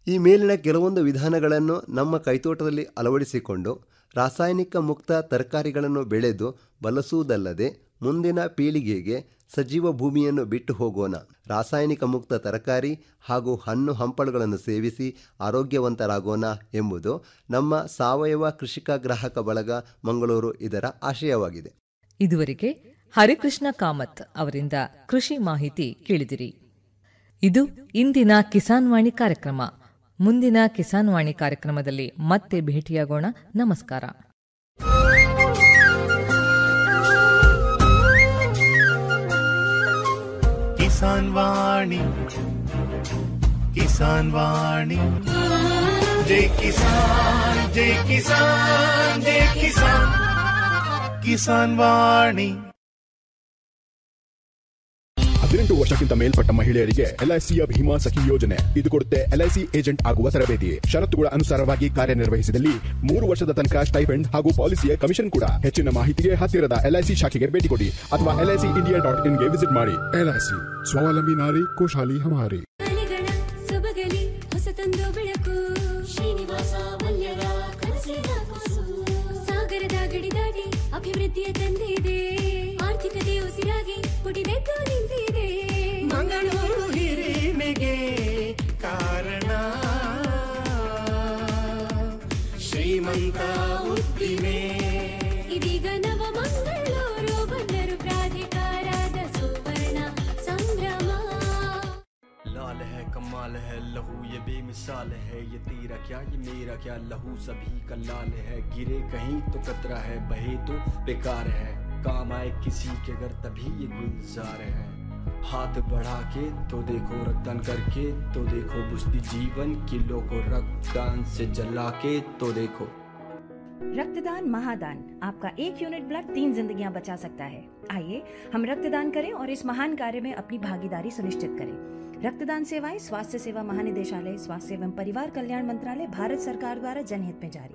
ಈ ಮೇಲಿನ ಕೆಲವೊಂದು ವಿಧಾನಗಳನ್ನು ನಮ್ಮ ಕೈತೋಟದಲ್ಲಿ ಅಳವಡಿಸಿಕೊಂಡು ರಾಸಾಯನಿಕ ಮುಕ್ತ ತರಕಾರಿಗಳನ್ನು ಬೆಳೆದು ಬಳಸುವುದಲ್ಲದೆ ಮುಂದಿನ ಪೀಳಿಗೆಗೆ ಸಜೀವ ಭೂಮಿಯನ್ನು ಬಿಟ್ಟು ಹೋಗೋಣ ರಾಸಾಯನಿಕ ಮುಕ್ತ ತರಕಾರಿ ಹಾಗೂ ಹಣ್ಣು ಹಂಪಳುಗಳನ್ನು ಸೇವಿಸಿ ಆರೋಗ್ಯವಂತರಾಗೋಣ ಎಂಬುದು ನಮ್ಮ ಸಾವಯವ ಕೃಷಿಕ ಗ್ರಾಹಕ ಬಳಗ ಮಂಗಳೂರು ಇದರ ಆಶಯವಾಗಿದೆ ಇದುವರೆಗೆ ಹರಿಕೃಷ್ಣ ಕಾಮತ್ ಅವರಿಂದ ಕೃಷಿ ಮಾಹಿತಿ ಕೇಳಿದಿರಿ ಇದು ಇಂದಿನ ಕಿಸಾನ್ ವಾಣಿ ಕಾರ್ಯಕ್ರಮ ಮುಂದಿನ ಕಿಸಾನ್ ವಾಣಿ ಕಾರ್ಯಕ್ರಮದಲ್ಲಿ ಮತ್ತೆ ಭೇಟಿಯಾಗೋಣ ನಮಸ್ಕಾರ ಕಿಸಾನ್ ವಾಣಿ ಕಿಸಾನ್ ವಾಣಿ ಜೈ ಕಿಸಾನ್ ಜೈ ಕಿಸಾನ್ ಜೈ ಕಿಸಾನ್ ಕಿಸಾನ್ ವಾಣಿ ಹದಿನೆಂಟು ವರ್ಷಕ್ಕಿಂತ ಮೇಲ್ಪಟ್ಟ ಮಹಿಳೆಯರಿಗೆ ಎಲ್ಐಸಿಯ ಭೀಮಾ ಸಖಿ ಯೋಜನೆ ಇದು ಕೊಡುತ್ತೆ ಎಲ್ಐಸಿ ಏಜೆಂಟ್ ಆಗುವ ತರಬೇತಿ ಷರತ್ತುಗಳ ಅನುಸಾರವಾಗಿ ಕಾರ್ಯನಿರ್ವಹಿಸಿದಲ್ಲಿ ಮೂರು ವರ್ಷದ ತನಕ ಸ್ಟೈಫೆಂಡ್ ಹಾಗೂ ಪಾಲಿಸಿಯ ಕಮಿಷನ್ ಕೂಡ ಹೆಚ್ಚಿನ ಮಾಹಿತಿಗೆ ಹತ್ತಿರದ ಎಲ್ಐಸಿ ಶಾಖೆಗೆ ಭೇಟಿ ಕೊಡಿ ಅಥವಾ ಎಲ್ಐಸಿ ಇಂಡಿಯಾ ಡಾಟ್ ಇನ್ಗೆ ವಿಸಿಟ್ ಮಾಡಿ ಎಲ್ಐಸಿ ಸ್ವಾವಲಂಬಿ ನಾರಿ ಖುಷಾಲಿ ಹಮಾರಿ ಸೊಬಗಲಿ ಹೊಸತೊಂದು ಬೆಳಕು ಶ್ರೀನಿವಾಸ ಮಲ್ಯರ ಕನಸಿನ ಕೂಸು ಸಾಗರದ ಗಡಿ ದಾಟಿ ಅಭಿವೃದ್ಧಿಯ ತಂದಿದೆ ಆರ್ಥಿಕತೆ ಉಸಿರಾಗಿ ಪುಟಿದೆದ್ದು ನಿಂತಿದೆ ಮಂಗಳೂರು ಹಿರಿಮೆಗೆ ಕಾರಣ ಶ್ರೀಮಂತ ಉದ್ದಿಮೆ ಇದೀಗ ನವ ಮಂಗಳೂರು ಬಂದರು ಪ್ರಾಧಿಕಾರದ ಸುವರ್ಣ ಸಂಭ್ರಮ लाल है कमाल है लहू ये बेमिसाल है ये तेरा क्या ये मेरा क्या लहू सभी का लाल है गिरे कहीं तो कतरा है बहे तो बेकार है काम आए किसी के अगर तभी ये गुलजार है हाथ बढ़ा के तो देखो रक्तदान करके तो देखो बुझती जीवन किलो को रक्तदान से जला के तो देखो रक्तदान महादान आपका एक यूनिट ब्लड तीन जिंदगियां बचा सकता है आइए हम रक्तदान करें और इस महान कार्य में अपनी भागीदारी सुनिश्चित करें रक्तदान सेवाएं स्वास्थ्य सेवा महानिदेशालय स्वास्थ्य एवं परिवार कल्याण मंत्रालय भारत सरकार द्वारा जनहित में जारी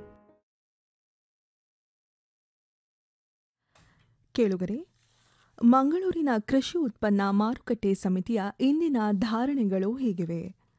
ಕೇಳುಗರೆ ಮಂಗಳೂರಿನ ಕೃಷಿ ಉತ್ಪನ್ನ ಮಾರುಕಟ್ಟೆ ಸಮಿತಿಯ ಇಂದಿನ ಧಾರಣೆಗಳು ಹೀಗಿವೆ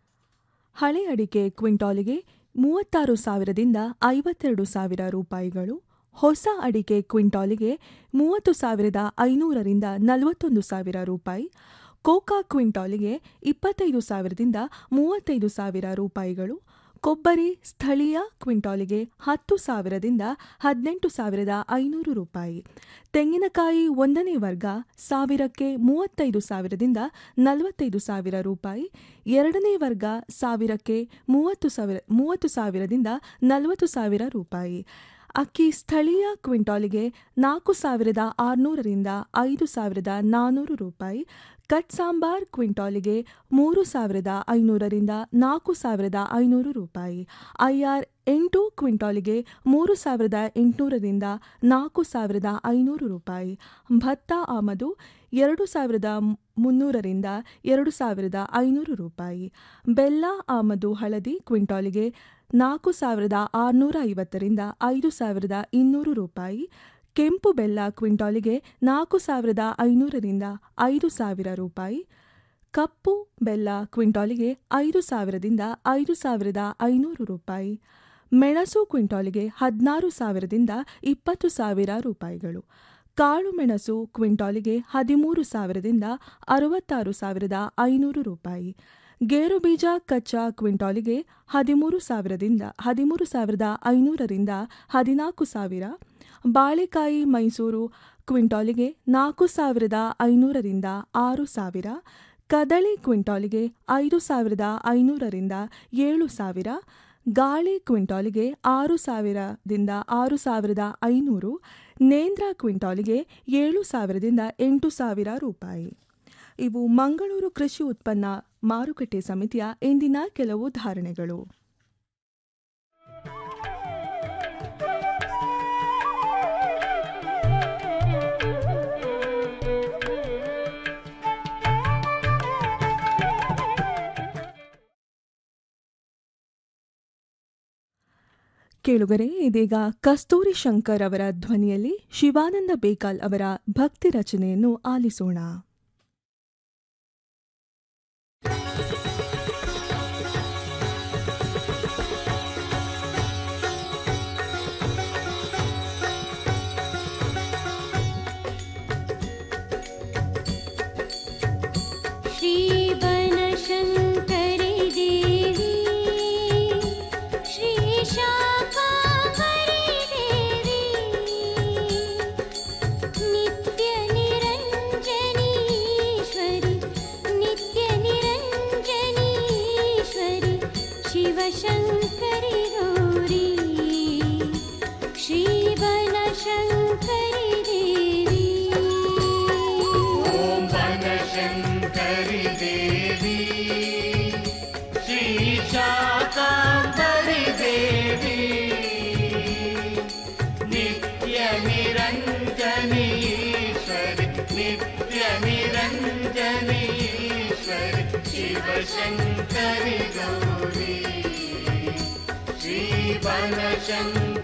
ಹಳೆ ಅಡಿಕೆ ಕ್ವಿಂಟಾಲಿಗೆ ಮೂವತ್ತಾರು ಸಾವಿರದಿಂದ ಐವತ್ತೆರಡು ಸಾವಿರ ರೂಪಾಯಿಗಳು ಹೊಸ ಅಡಿಕೆ ಕ್ವಿಂಟಾಲಿಗೆ ಮೂವತ್ತು ಸಾವಿರದ ಐನೂರರಿಂದ ನಲವತ್ತೊಂದು ಸಾವಿರ ರೂಪಾಯಿ ಕೋಕಾ ಕ್ವಿಂಟಾಲಿಗೆ ಇಪ್ಪತ್ತೈದು ಸಾವಿರದಿಂದ ಮೂವತ್ತೈದು ಸಾವಿರ ರೂಪಾಯಿಗಳು ಕೊಬ್ಬರಿ ಸ್ಥಳೀಯ ಕ್ವಿಂಟಾಲಿಗೆ ಹತ್ತು ಸಾವಿರದಿಂದ ಹದಿನೆಂಟು ಸಾವಿರದ ಐನೂರು ರೂಪಾಯಿ ತೆಂಗಿನಕಾಯಿ ಒಂದನೇ ವರ್ಗ ಸಾವಿರಕ್ಕೆ ಮೂವತ್ತೈದು ಸಾವಿರದಿಂದ ನಲವತ್ತೈದು ಸಾವಿರ ರೂಪಾಯಿ ಎರಡನೇ ವರ್ಗ ಸಾವಿರಕ್ಕೆ ಮೂವತ್ತು ಸಾವಿರ ಮೂವತ್ತು ಸಾವಿರದಿಂದ ನಲವತ್ತು ಸಾವಿರ ರೂಪಾಯಿ ಅಕ್ಕಿ ಸ್ಥಳೀಯ ಕ್ವಿಂಟಾಲಿಗೆ ನಾಲ್ಕು ಸಾವಿರದ ಆರುನೂರರಿಂದ ಐದು ಸಾವಿರದ ನಾನ್ನೂರು ರೂಪಾಯಿ ಕಟ್ ಸಾಂಬಾರ್ ಕ್ವಿಂಟಾಲಿಗೆ ಮೂರು ಸಾವಿರದ ಐನೂರರಿಂದ ನಾಲ್ಕು ಸಾವಿರದ ಐನೂರು ರೂಪಾಯಿ ಐಆರ್ ಎಂಟು ಕ್ವಿಂಟಾಲಿಗೆ ಮೂರು ಸಾವಿರದ ಎಂಟುನೂರರಿಂದ ನಾಲ್ಕು ಸಾವಿರದ ಐನೂರು ರೂಪಾಯಿ ಭತ್ತ ಆಮದು ಎರಡು ಸಾವಿರದ ಮುನ್ನೂರರಿಂದ ಎರಡು ಸಾವಿರದ ಐನೂರು ರೂಪಾಯಿ ಬೆಲ್ಲ ಆಮದು ಹಳದಿ ಕ್ವಿಂಟಾಲಿಗೆ ನಾಲ್ಕು ಸಾವಿರದ ಆರುನೂರ ಐವತ್ತರಿಂದ ಐದು ಸಾವಿರದ ಇನ್ನೂರು ರೂಪಾಯಿ ಕೆಂಪು ಬೆಲ್ಲ ಕ್ವಿಂಟಾಲಿಗೆ ನಾಲ್ಕು ಸಾವಿರದ ಐನೂರರಿಂದ ಐದು ಸಾವಿರ ರೂಪಾಯಿ ಕಪ್ಪು ಬೆಲ್ಲ ಕ್ವಿಂಟಾಲಿಗೆ ಐದು ಸಾವಿರದಿಂದ ಐದು ಸಾವಿರದ ಐನೂರು ರೂಪಾಯಿ ಮೆಣಸು ಕ್ವಿಂಟಾಲಿಗೆ ಹದಿನಾರು ಸಾವಿರದಿಂದ ಇಪ್ಪತ್ತು ಸಾವಿರ ರೂಪಾಯಿಗಳು ಕಾಳು ಮೆಣಸು ಕ್ವಿಂಟಾಲಿಗೆ ಹದಿಮೂರು ಸಾವಿರದಿಂದ ಅರವತ್ತಾರು ಸಾವಿರದ ಐನೂರು ರೂಪಾಯಿ ಗೇರು ಬೀಜ ಕಚ್ಚಾ ಕ್ವಿಂಟಾಲಿಗೆ ಹದಿಮೂರು ಸಾವಿರದಿಂದ ಹದಿಮೂರು ಸಾವಿರದ ಐನೂರರಿಂದ ಹದಿನಾಲ್ಕು ಸಾವಿರ ಬಾಳೆಕಾಯಿ ಮೈಸೂರು ಕ್ವಿಂಟಾಲಿಗೆ ನಾಲ್ಕು ಸಾವಿರದ ಐನೂರರಿಂದ ಆರು ಸಾವಿರ ಕದಳಿ ಕ್ವಿಂಟಾಲಿಗೆ ಐದು ಸಾವಿರದ ಐನೂರರಿಂದ ಏಳು ಸಾವಿರ ಗಾಳಿ ಕ್ವಿಂಟಾಲಿಗೆ ಆರು ಸಾವಿರದಿಂದ ಆರು ಸಾವಿರದ ಐನೂರು ನೇಂದ್ರ ಕ್ವಿಂಟಾಲಿಗೆ ಏಳು ಸಾವಿರದಿಂದ ಎಂಟು ಸಾವಿರ ರೂಪಾಯಿ ಇವು ಮಂಗಳೂರು ಕೃಷಿ ಉತ್ಪನ್ನ ಮಾರುಕಟ್ಟೆ ಸಮಿತಿಯ ಇಂದಿನ ಕೆಲವು ಧಾರಣೆಗಳು ಕೇಳುಗರೆ ಇದೀಗ ಕಸ್ತೂರಿ ಶಂಕರ್ ಅವರ ಧ್ವನಿಯಲ್ಲಿ ಶಿವಾನಂದ ಬೇಕಾಲ್ ಅವರ ಭಕ್ತಿ ರಚನೆಯನ್ನು ಆಲಿಸೋಣ शिवशङ्करि गौरी श्रीवनशङ्करि देवी ॐ वनशङ्करि देवी श्रीशाकाम्बरि देवी नित्यनिरञ्जनीश्वरि नित्यनिरञ्जनीश्वरि शिवशङ्करि गौरी श्रीवनशङ्करि